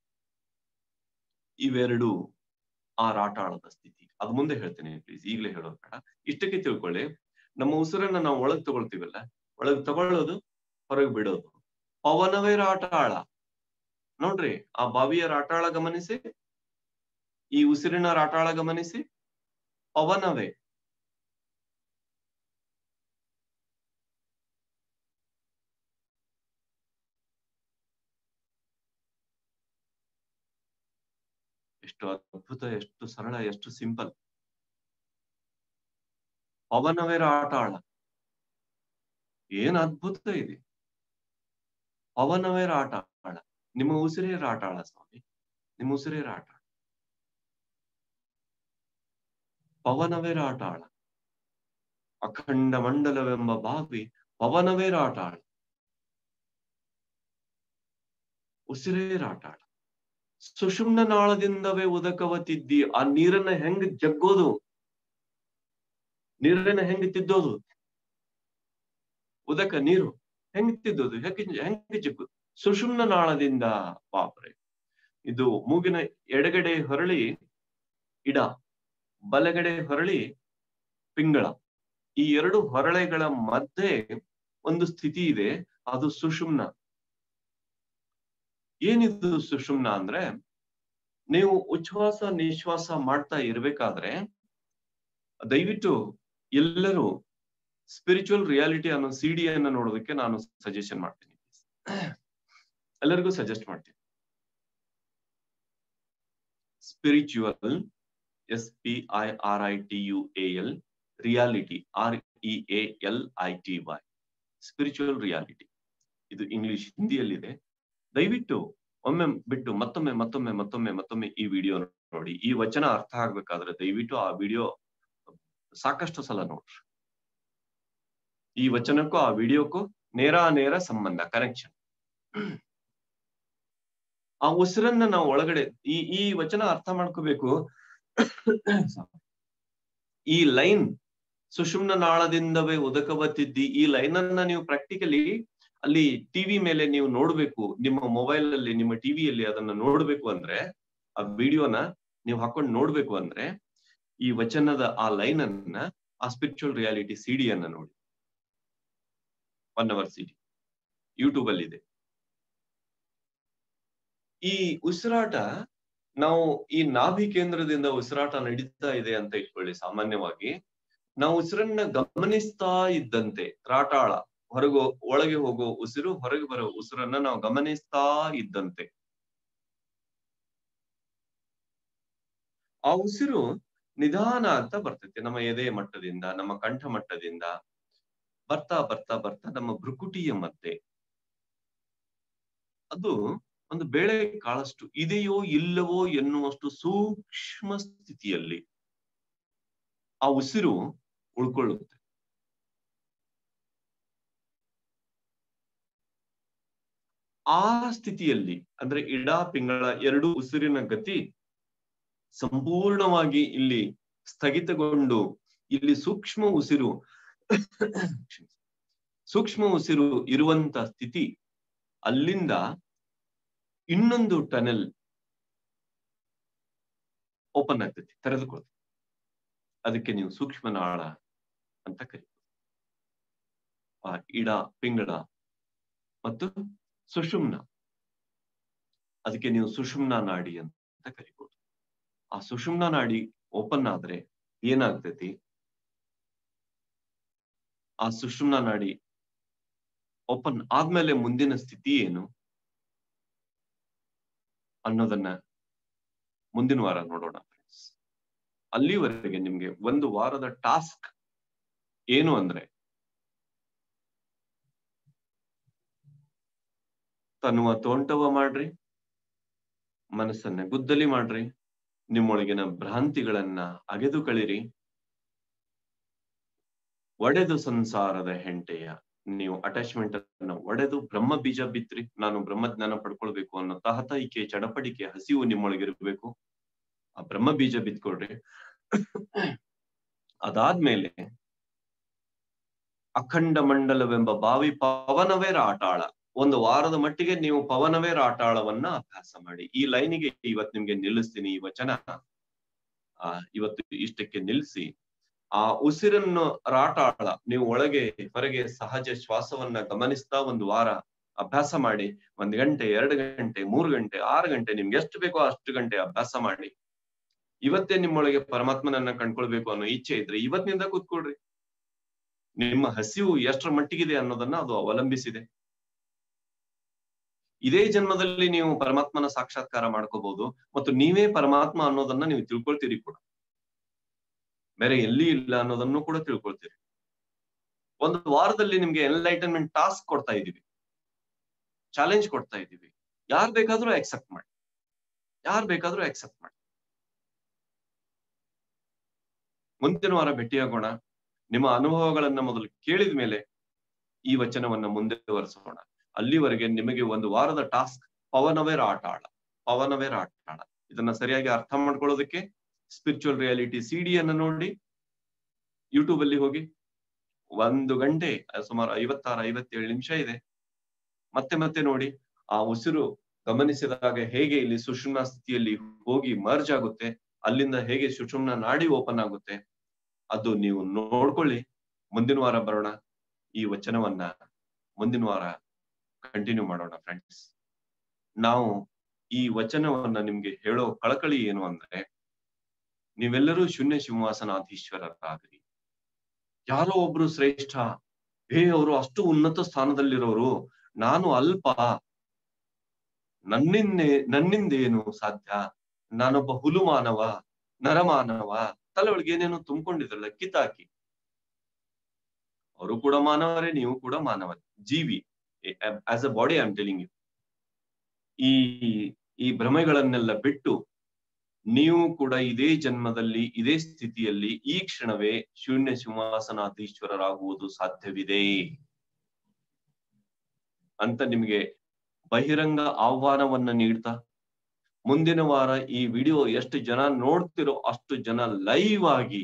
ಇವೆರಡು ಆ ರಾಟಾಳದ ಸ್ಥಿತಿ ಅದ್ ಮುಂದೆ ಹೇಳ್ತೇನೆ ಪ್ಲೀಸ್ ಈಗಲೇ ಹೇಳೋದು ಬೇಡ ಇಷ್ಟಕ್ಕೆ ತಿಳ್ಕೊಳ್ಳಿ ನಮ್ಮ ಉಸಿರನ್ನ ನಾವು ಒಳಗ್ ತಗೊಳ್ತೀವಲ್ಲ ಒಳಗ್ ತಗೊಳ್ಳೋದು ಹೊರಗೆ ಬಿಡೋದು ಪವನವೇ ರಾಟಾಳ ನೋಡ್ರಿ ಆ ಬಾವಿಯ ರಾಟಾಳ ಗಮನಿಸಿ ಈ ಉಸಿರಿನ ರಾಟಾಳ ಗಮನಿಸಿ ಪವನವೇ ಎಷ್ಟು ಅದ್ಭುತ ಎಷ್ಟು ಸರಳ ಎಷ್ಟು ಸಿಂಪಲ್ ಪವನವೇ ರಾಟಾಳ ಏನ್ ಅದ್ಭುತ ಇದೆ ಪವನವೇ ರಾಟಾಳ ನಿಮ್ಮ ಉಸಿರೇ ರಾಟಾಳ ಸ್ವಾಮಿ ನಿಮ್ಮ ಉಸಿರೇ ರಾಟಾಳ ಪವನವೇ ರಾಟಾಳ ಅಖಂಡ ಮಂಡಲವೆಂಬ ಬಾವಿ ಪವನವೇ ರಾಟಾಳ ಉಸಿರೇ ರಾಟಾಳ ಸುಷುಮ್ನ ನಾಳದಿಂದವೇ ಉದಕವ ತಿದ್ದಿ ಆ ನೀರನ್ನ ಹೆಂಗ್ ಜಗ್ಗೋದು ನೀರನ್ನ ಹೆಂಗ್ ತಿದ್ದೋದು ಉದಕ ನೀರು ಹೆಂಗ್ ತಿದ್ದೋದು ಹೆಂಗ್ ಹೆಂಗ್ ಚಿಕ್ಕದು ಸುಷುಮ್ನ ನಾಳದಿಂದ ಪಾಪ್ರೆ ಇದು ಮೂಗಿನ ಎಡಗಡೆ ಹೊರಳಿ ಇಡ ಬಲಗಡೆ ಹೊರಳಿ ಪಿಂಗಳ ಈ ಎರಡು ಹೊರಳೆಗಳ ಮಧ್ಯೆ ಒಂದು ಸ್ಥಿತಿ ಇದೆ ಅದು ಸುಷುಮ್ನ ಏನಿದು ಸುಷುಮ್ನ ಅಂದ್ರೆ ನೀವು ಉಚ್ಛ್ವಾಸ ನಿಶ್ವಾಸ ಮಾಡ್ತಾ ಇರ್ಬೇಕಾದ್ರೆ ದಯವಿಟ್ಟು ಎಲ್ಲರೂ ಸ್ಪಿರಿಚುವಲ್ ರಿಯಾಲಿಟಿ ಅನ್ನೋ ಸಿ ಡಿ ಅನ್ನ ನೋಡೋದಕ್ಕೆ ನಾನು ಸಜೆಷನ್ ಮಾಡ್ತೀನಿ ಎಲ್ಲರಿಗೂ ಸಜೆಸ್ಟ್ ಮಾಡ್ತೀನಿ spiritual S P I R I T U A L reality R E A L I T Y spiritual reality ಇದು ಇಂಗ್ಲಿಷ್ ಹಿಂದಿಯಲ್ಲಿದೆ ದಯವಿಟ್ಟು ಒಮ್ಮೆ ಬಿಟ್ಟು ಮತ್ತೊಮ್ಮೆ ಮತ್ತೊಮ್ಮೆ ಮತ್ತೊಮ್ಮೆ ಮತ್ತೊಮ್ಮೆ ಈ ವಿಡಿಯೋ ನೋಡಿ ಈ ವಚನ ಅರ್ಥ ಆಗ್ಬೇಕಾದ್ರೆ ದಯವಿಟ್ಟು ಆ ವಿಡಿಯೋ ಸಾಕಷ್ಟು ಸಲ ನೋಡ್ರಿ ಈ ವಚನಕ್ಕೂ ಆ ವಿಡಿಯೋಕ್ಕೂ ನೇರ ನೇರ ಸಂಬಂಧ ಕನೆಕ್ಷನ್ ಆ ಉಸಿರನ್ನ ನಾವು ಒಳಗಡೆ ಈ ಈ ವಚನ ಅರ್ಥ ಮಾಡ್ಕೋಬೇಕು ಈ ಲೈನ್ ಸುಷುಮ್ನ ನಾಳದಿಂದವೇ ಉದಕವತ್ತಿದ್ದಿ ಈ ಲೈನ್ ಅನ್ನ ನೀವು ಪ್ರಾಕ್ಟಿಕಲಿ ಅಲ್ಲಿ ಟಿವಿ ಮೇಲೆ ನೀವು ನೋಡ್ಬೇಕು ನಿಮ್ಮ ಮೊಬೈಲ್ ಅಲ್ಲಿ ನಿಮ್ಮ ಟಿವಿಯಲ್ಲಿ ಅದನ್ನ ನೋಡ್ಬೇಕು ಅಂದ್ರೆ ಆ ವಿಡಿಯೋನ ನೀವು ಹಾಕೊಂಡು ನೋಡ್ಬೇಕು ಅಂದ್ರೆ ಈ ವಚನದ ಆ ಲೈನ್ ಅನ್ನ ಆ ಸ್ಪಿರಿಚುವಲ್ ರಿಯಾಲಿಟಿ ಸಿಡಿ ಅನ್ನ ನೋಡಿ ಒನ್ ಅವರ್ ಸಿಡಿ ಯೂಟ್ಯೂಬ್ ಅಲ್ಲಿ ಇದೆ ಈ ಉಸಿರಾಟ ನಾವು ಈ ನಾಭಿ ಕೇಂದ್ರದಿಂದ ಉಸಿರಾಟ ನಡೀತಾ ಇದೆ ಅಂತ ಇಟ್ಕೊಳ್ಳಿ ಸಾಮಾನ್ಯವಾಗಿ ನಾವು ಉಸಿರನ್ನ ಗಮನಿಸ್ತಾ ಇದ್ದಂತೆ ರಾಟಾಳ ಹೊರಗೋ ಒಳಗೆ ಹೋಗೋ ಉಸಿರು ಹೊರಗೆ ಬರೋ ಉಸಿರನ್ನ ನಾವು ಗಮನಿಸ್ತಾ ಇದ್ದಂತೆ ಆ ಉಸಿರು ನಿಧಾನ ಅಂತ ಬರ್ತೈತೆ ನಮ್ಮ ಎದೆ ಮಟ್ಟದಿಂದ ನಮ್ಮ ಕಂಠ ಮಟ್ಟದಿಂದ ಬರ್ತಾ ಬರ್ತಾ ಬರ್ತಾ ನಮ್ಮ ಭ್ರುಕುಟಿಯ ಮಧ್ಯೆ ಅದು ಒಂದು ಬೇಳೆ ಕಾಳಷ್ಟು ಇದೆಯೋ ಇಲ್ಲವೋ ಎನ್ನುವಷ್ಟು ಸೂಕ್ಷ್ಮ ಸ್ಥಿತಿಯಲ್ಲಿ ಆ ಉಸಿರು ಉಳ್ಕೊಳ್ಳುತ್ತೆ ಆ ಸ್ಥಿತಿಯಲ್ಲಿ ಅಂದ್ರೆ ಇಡ ಪಿಂಗಳ ಎರಡು ಉಸಿರಿನ ಗತಿ ಸಂಪೂರ್ಣವಾಗಿ ಇಲ್ಲಿ ಸ್ಥಗಿತಗೊಂಡು ಇಲ್ಲಿ ಸೂಕ್ಷ್ಮ ಉಸಿರು ಸೂಕ್ಷ್ಮ ಉಸಿರು ಇರುವಂತ ಸ್ಥಿತಿ ಅಲ್ಲಿಂದ ಇನ್ನೊಂದು ಟನೆಲ್ ಓಪನ್ ಆಗ್ತೈತಿ ತೆರೆದುಕೊಳ್ತೈತಿ ಅದಕ್ಕೆ ನೀವು ಸೂಕ್ಷ್ಮ ನಾಳ ಅಂತ ಕರೀತೀವಿ ಆ ಇಡ ಪಿಂಗಳ ಮತ್ತು ಸುಷುಮ್ನ ಅದಕ್ಕೆ ನೀವು ಸುಷುಮ್ನ ನಾಡಿ ಅಂತ ಕರಿಬಹುದು ಆ ಸುಷುಮ್ನ ನಾಡಿ ಓಪನ್ ಆದ್ರೆ ಏನಾಗ್ತೈತಿ ಆ ಸುಷುಮ್ನ ನಾಡಿ ಓಪನ್ ಆದ್ಮೇಲೆ ಮುಂದಿನ ಸ್ಥಿತಿ ಏನು ಅನ್ನೋದನ್ನ ಮುಂದಿನ ವಾರ ನೋಡೋಣ ಫ್ರೆಂಡ್ಸ್ ಅಲ್ಲಿವರೆಗೆ ನಿಮ್ಗೆ ಒಂದು ವಾರದ ಟಾಸ್ಕ್ ಏನು ಅಂದ್ರೆ ತನ್ನುವ ತೋಂಟವ ಮಾಡ್ರಿ ಮನಸ್ಸನ್ನ ಗುದ್ದಲಿ ಮಾಡ್ರಿ ನಿಮ್ಮೊಳಗಿನ ಭ್ರಾಂತಿಗಳನ್ನ ಅಗೆದು ಕಳಿರಿ ಒಡೆದು ಸಂಸಾರದ ಹೆಂಟೆಯ ನೀವು ಅಟ್ಯಾಚ್ಮೆಂಟ್ ಅನ್ನ ಒಡೆದು ಬ್ರಹ್ಮ ಬೀಜ ಬಿತ್ರಿ ನಾನು ಬ್ರಹ್ಮಜ್ಞಾನ ಪಡ್ಕೊಳ್ಬೇಕು ಅನ್ನೋ ತಹತೈಕೆ ಚಡಪಡಿಕೆ ಹಸಿವು ನಿಮ್ಮೊಳಗಿರ್ಬೇಕು ಆ ಬ್ರಹ್ಮ ಬೀಜ ಬಿತ್ಕೊಳ್ರಿ ಅದಾದ್ಮೇಲೆ ಅಖಂಡ ಮಂಡಲವೆಂಬ ಬಾವಿ ಪವನವೇ ರಾಟಾಳ ಒಂದು ವಾರದ ಮಟ್ಟಿಗೆ ನೀವು ಪವನವೇ ರಾಟಾಳವನ್ನ ಅಭ್ಯಾಸ ಮಾಡಿ ಈ ಲೈನಿಗೆ ಇವತ್ ನಿಮ್ಗೆ ನಿಲ್ಲಿಸ್ತೀನಿ ಈ ವಚನ ಆ ಇವತ್ತು ಇಷ್ಟಕ್ಕೆ ನಿಲ್ಲಿಸಿ ಆ ಉಸಿರನ್ನು ರಾಟಾಳ ನೀವು ಒಳಗೆ ಹೊರಗೆ ಸಹಜ ಶ್ವಾಸವನ್ನ ಗಮನಿಸ್ತಾ ಒಂದು ವಾರ ಅಭ್ಯಾಸ ಮಾಡಿ ಒಂದ್ ಗಂಟೆ ಎರಡು ಗಂಟೆ ಮೂರು ಗಂಟೆ ಆರು ಗಂಟೆ ನಿಮ್ಗೆ ಎಷ್ಟು ಬೇಕೋ ಅಷ್ಟು ಗಂಟೆ ಅಭ್ಯಾಸ ಮಾಡಿ ಇವತ್ತೇ ನಿಮ್ಮೊಳಗೆ ಪರಮಾತ್ಮನನ್ನ ಕಂಡ್ಕೊಳ್ಬೇಕು ಅನ್ನೋ ಇಚ್ಛೆ ಇದ್ರೆ ಇವತ್ತಿನಿಂದ ಕೂತ್ಕೊಳ್ರಿ ನಿಮ್ಮ ಹಸಿವು ಎಷ್ಟರ ಮಟ್ಟಿಗಿದೆ ಅನ್ನೋದನ್ನ ಅದು ಅವಲಂಬಿಸಿದೆ ಇದೇ ಜನ್ಮದಲ್ಲಿ ನೀವು ಪರಮಾತ್ಮನ ಸಾಕ್ಷಾತ್ಕಾರ ಮಾಡ್ಕೋಬಹುದು ಮತ್ತು ನೀವೇ ಪರಮಾತ್ಮ ಅನ್ನೋದನ್ನ ನೀವು ತಿಳ್ಕೊಳ್ತೀರಿ ಕೂಡ ಬೇರೆ ಎಲ್ಲಿ ಇಲ್ಲ ಅನ್ನೋದನ್ನು ಕೂಡ ತಿಳ್ಕೊಳ್ತೀರಿ ಒಂದು ವಾರದಲ್ಲಿ ನಿಮ್ಗೆ ಎನ್ಲೈಟನ್ಮೆಂಟ್ ಟಾಸ್ಕ್ ಕೊಡ್ತಾ ಇದೀವಿ ಚಾಲೆಂಜ್ ಕೊಡ್ತಾ ಇದೀವಿ ಯಾರ್ ಬೇಕಾದ್ರೂ ಅಕ್ಸೆಪ್ಟ್ ಮಾಡಿ ಯಾರ್ ಬೇಕಾದ್ರೂ ಅಕ್ಸೆಪ್ಟ್ ಮಾಡಿ ಮುಂದಿನ ವಾರ ಭೇಟಿಯಾಗೋಣ ನಿಮ್ಮ ಅನುಭವಗಳನ್ನ ಮೊದಲು ಕೇಳಿದ ಮೇಲೆ ಈ ವಚನವನ್ನ ಮುಂದುವರಿಸೋಣ ಅಲ್ಲಿವರೆಗೆ ನಿಮಗೆ ಒಂದು ವಾರದ ಟಾಸ್ಕ್ ಪವನವೇರ ಆಟ ಆಡ ಪವನವೇರ ಆಟ ಆಡ ಇದನ್ನ ಸರಿಯಾಗಿ ಅರ್ಥ ಮಾಡ್ಕೊಳ್ಳೋದಕ್ಕೆ ಸ್ಪಿರಿಚುವಲ್ ರಿಯಾಲಿಟಿ ಸಿ ಡಿ ಅನ್ನ ನೋಡಿ ಯೂಟ್ಯೂಬ್ ಅಲ್ಲಿ ಹೋಗಿ ಒಂದು ಗಂಟೆ ಸುಮಾರು ಐವತ್ತಾರು ಐವತ್ತೇಳು ನಿಮಿಷ ಇದೆ ಮತ್ತೆ ಮತ್ತೆ ನೋಡಿ ಆ ಉಸಿರು ಗಮನಿಸಿದಾಗ ಹೇಗೆ ಇಲ್ಲಿ ಸುಷುಮ್ನ ಸ್ಥಿತಿಯಲ್ಲಿ ಹೋಗಿ ಮರ್ಜ್ ಆಗುತ್ತೆ ಅಲ್ಲಿಂದ ಹೇಗೆ ಸುಷುಮ್ನ ನಾಡಿ ಓಪನ್ ಆಗುತ್ತೆ ಅದು ನೀವು ನೋಡ್ಕೊಳ್ಳಿ ಮುಂದಿನ ವಾರ ಬರೋಣ ಈ ವಚನವನ್ನ ಮುಂದಿನ ವಾರ ಕಂಟಿನ್ಯೂ ಮಾಡೋಣ ಫ್ರೆಂಡ್ಸ್ ನಾವು ಈ ವಚನವನ್ನ ನಿಮ್ಗೆ ಹೇಳೋ ಕಳಕಳಿ ಏನು ಅಂದ್ರೆ ನೀವೆಲ್ಲರೂ ಶೂನ್ಯ ಸಿಂಹಾಸನಾಧೀಶ್ವರರಾಗ್ರಿ ಯಾರೋ ಒಬ್ರು ಶ್ರೇಷ್ಠ ಹೇ ಅವರು ಅಷ್ಟು ಉನ್ನತ ಸ್ಥಾನದಲ್ಲಿರೋರು ನಾನು ಅಲ್ಪ ನನ್ನಿಂದೇ ನನ್ನಿಂದೇನು ಸಾಧ್ಯ ನಾನೊಬ್ಬ ಹುಲು ಮಾನವ ನರಮಾನವ ತಲೆ ಒಳಗೆ ಏನೇನು ತುಂಬಿಕೊಂಡಿದ್ರಲ್ಲ ಕಿತಾಕಿ ಅವರು ಕೂಡ ಮಾನವರೇ ನೀವು ಕೂಡ ಮಾನವ ಜೀವಿ as a body I am telling you ಈ ಈ ಭ್ರಮೆಗಳನ್ನೆಲ್ಲ ಬಿಟ್ಟು ನೀವು ಕೂಡ ಇದೇ ಜನ್ಮದಲ್ಲಿ ಇದೇ ಸ್ಥಿತಿಯಲ್ಲಿ ಈ ಕ್ಷಣವೇ ಶೂನ್ಯ ಸಿಂಹಾಸನಾಧೀಶ್ವರರಾಗುವುದು ಸಾಧ್ಯವಿದೆ ಅಂತ ನಿಮಗೆ ಬಹಿರಂಗ ಆಹ್ವಾನವನ್ನ ನೀಡ್ತಾ ಮುಂದಿನ ವಾರ ಈ ವಿಡಿಯೋ ಎಷ್ಟು ಜನ ನೋಡ್ತಿರೋ ಅಷ್ಟು ಜನ ಲೈವ್ ಆಗಿ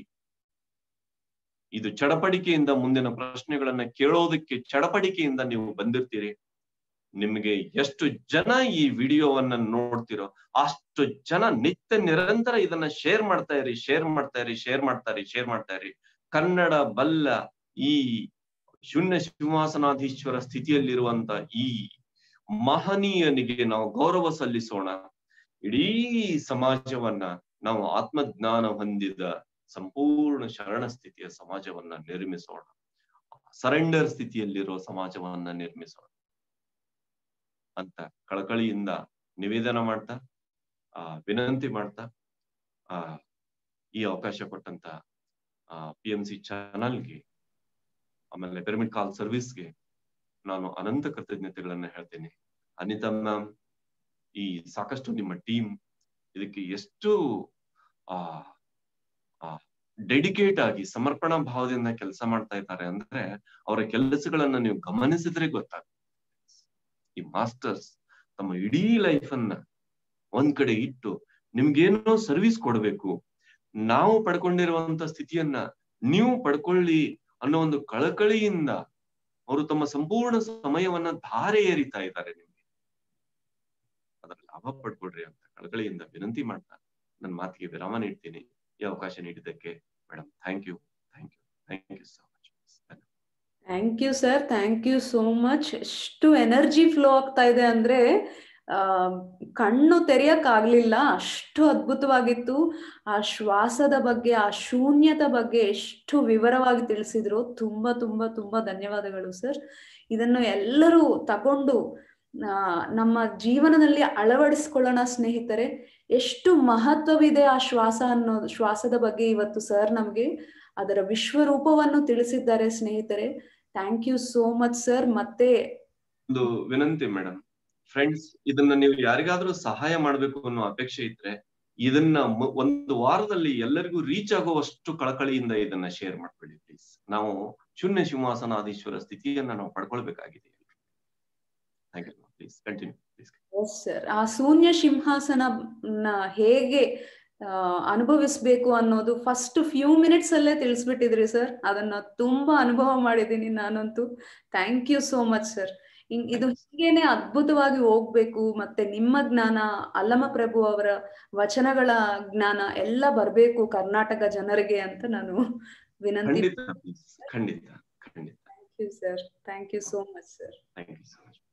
ಇದು ಚಡಪಡಿಕೆಯಿಂದ ಮುಂದಿನ ಪ್ರಶ್ನೆಗಳನ್ನ ಕೇಳೋದಕ್ಕೆ ಚಡಪಡಿಕೆಯಿಂದ ನೀವು ಬಂದಿರ್ತೀರಿ ನಿಮಗೆ ಎಷ್ಟು ಜನ ಈ ವಿಡಿಯೋವನ್ನ ನೋಡ್ತಿರೋ ಅಷ್ಟು ಜನ ನಿತ್ಯ ನಿರಂತರ ಇದನ್ನ ಶೇರ್ ಮಾಡ್ತಾ ಇರಿ ಶೇರ್ ಮಾಡ್ತಾ ಇರಿ ಶೇರ್ ಮಾಡ್ತಾ ಇರಿ ಶೇರ್ ಮಾಡ್ತಾ ಇರಿ ಕನ್ನಡ ಬಲ್ಲ ಈ ಶೂನ್ಯ ಸಿಂಹಾಸನಾಧೀಶ್ವರ ಸ್ಥಿತಿಯಲ್ಲಿರುವಂತ ಈ ಮಹನೀಯನಿಗೆ ನಾವು ಗೌರವ ಸಲ್ಲಿಸೋಣ ಇಡೀ ಸಮಾಜವನ್ನ ನಾವು ಆತ್ಮಜ್ಞಾನ ಹೊಂದಿದ ಸಂಪೂರ್ಣ ಶರಣ ಸ್ಥಿತಿಯ ಸಮಾಜವನ್ನ ನಿರ್ಮಿಸೋಣ ಸರೆಂಡರ್ ಸ್ಥಿತಿಯಲ್ಲಿರೋ ಸಮಾಜವನ್ನ ನಿರ್ಮಿಸೋಣ ಅಂತ ಕಳಕಳಿಯಿಂದ ನಿವೇದನ ಮಾಡ್ತಾ ಆ ವಿನಂತಿ ಮಾಡ್ತಾ ಆ ಈ ಅವಕಾಶ ಕೊಟ್ಟಂತ ಆ ಪಿ ಎಂ ಸಿ ಚಾನಲ್ಗೆ ಆಮೇಲೆ ಪಿರಮಿಡ್ ಕಾಲ್ ಸರ್ವಿಸ್ಗೆ ನಾನು ಅನಂತ ಕೃತಜ್ಞತೆಗಳನ್ನ ಹೇಳ್ತೇನೆ ಅನಿತಾ ಮ್ಯಾಮ್ ಈ ಸಾಕಷ್ಟು ನಿಮ್ಮ ಟೀಮ್ ಇದಕ್ಕೆ ಎಷ್ಟು ಆ ಡೆಡಿಕೇಟ್ ಆಗಿ ಸಮರ್ಪಣಾ ಭಾವದಿಂದ ಕೆಲಸ ಮಾಡ್ತಾ ಇದ್ದಾರೆ ಅಂದ್ರೆ ಅವರ ಕೆಲಸಗಳನ್ನ ನೀವು ಗಮನಿಸಿದ್ರೆ ಗೊತ್ತಾಗುತ್ತೆ ಈ ಮಾಸ್ಟರ್ಸ್ ತಮ್ಮ ಇಡೀ ಲೈಫ್ ಅನ್ನ ಒಂದ್ ಕಡೆ ಇಟ್ಟು ನಿಮ್ಗೇನೋ ಸರ್ವಿಸ್ ಕೊಡ್ಬೇಕು ನಾವು ಪಡ್ಕೊಂಡಿರುವಂತ ಸ್ಥಿತಿಯನ್ನ ನೀವು ಪಡ್ಕೊಳ್ಳಿ ಅನ್ನೋ ಒಂದು ಕಳಕಳಿಯಿಂದ ಅವರು ತಮ್ಮ ಸಂಪೂರ್ಣ ಸಮಯವನ್ನ ಧಾರೆ ಏರಿತಾ ಇದ್ದಾರೆ ನಿಮ್ಗೆ ಅದರ ಲಾಭ ಪಡ್ಕೊಡ್ರಿ ಅಂತ ಕಳಕಳಿಯಿಂದ ವಿನಂತಿ ಮಾಡ್ತಾ ನನ್ನ ಮಾತಿಗೆ ವಿರಾಮ ನೀಡ್ತೀನಿ ಈ ಅವಕಾಶ ನೀಡಿದ್ದಕ್ಕೆ madam thank you thank you thank you so much thank you sir thank you so much ಎಷ್ಟು ಎನರ್ಜಿ ಫ್ಲೋ ಆಗ್ತಾ ಇದೆ ಅಂದ್ರೆ ಆ ಕಣ್ಣು ತೆರೆಯಕ್ ಆಗ್ಲಿಲ್ಲ ಅಷ್ಟು ಅದ್ಭುತವಾಗಿತ್ತು ಆ ಶ್ವಾಸದ ಬಗ್ಗೆ ಆ ಶೂನ್ಯದ ಬಗ್ಗೆ ಎಷ್ಟು ವಿವರವಾಗಿ ತಿಳಿಸಿದ್ರು ತುಂಬಾ ತುಂಬಾ ತುಂಬಾ ಧನ್ಯವಾದಗಳು ಸರ್ ಇದನ್ನು ಎಲ್ಲರೂ ತಗೊಂಡು ಆ ನಮ್ಮ ಜೀವನದಲ್ಲಿ ಅಳವಡಿಸ್ಕೊಳ್ಳೋಣ ಸ್ನೇಹಿತರೆ ಎಷ್ಟು ಮಹತ್ವವಿದೆ ಆ ಶ್ವಾಸ ಅನ್ನೋದು ಶ್ವಾಸದ ಬಗ್ಗೆ ಇವತ್ತು ಸರ್ ನಮ್ಗೆ ಅದರ ವಿಶ್ವರೂಪವನ್ನು ತಿಳಿಸಿದ್ದಾರೆ ಸ್ನೇಹಿತರೆ thank you so much sir ಮತ್ತೆ ಒಂದು ವಿನಂತಿ ಮೇಡಮ್ ಫ್ರೆಂಡ್ಸ್ ಇದನ್ನ ನೀವು ಯಾರಿಗಾದ್ರೂ ಸಹಾಯ ಮಾಡ್ಬೇಕು ಅನ್ನೋ ಅಪೇಕ್ಷೆ ಇದ್ರೆ ಇದನ್ನ ಒಂದು ವಾರದಲ್ಲಿ ಎಲ್ಲರಿಗೂ ರೀಚ್ ಆಗುವಷ್ಟು ಕಳಕಳಿಯಿಂದ ಇದನ್ನ ಶೇರ್ ಮಾಡ್ಕೊಳ್ಳಿ ಪ್ಲೀಸ್ ನಾವು ಶೂನ್ಯ ಸಿಂಹಾಸನಾಧೀಶ್ವರ ಸ್ಥಿತಿಯನ್ನ ನಾವು ಪಡ್ಕೊಳ್ಬೇಕಾಗಿದೆ thank you please continue please yes sir ಆ ಶೂನ್ಯ ಸಿಂಹಾಸನ ಹೇಗೆ ಅನುಭವಿಸ್ಬೇಕು ಅನ್ನೋದು ಫಸ್ಟ್ ಫ್ಯೂ ಮಿನಿಟ್ಸ್ ಅಲ್ಲೇ ತಿಳಿಸ್ಬಿಟ್ಟಿದ್ರಿ ಸರ್ ಅದನ್ನ ತುಂಬಾ ಅನುಭವ ಮಾಡಿದ್ದೀನಿ ನಾನಂತೂ thank you so much sir ಇದು ಹೀಗೇನೆ ಅದ್ಭುತವಾಗಿ ಹೋಗ್ಬೇಕು ಮತ್ತೆ ನಿಮ್ಮ ಜ್ಞಾನ ಅಲ್ಲಮ ಪ್ರಭು ಅವರ ವಚನಗಳ ಜ್ಞಾನ ಎಲ್ಲ ಬರ್ಬೇಕು ಕರ್ನಾಟಕ ಜನರಿಗೆ ಅಂತ ನಾನು ವಿನಂತಿ ಖಂಡಿತ ಖಂಡಿತ ಖಂಡಿತ thank you sir thank you so much sir thank you so much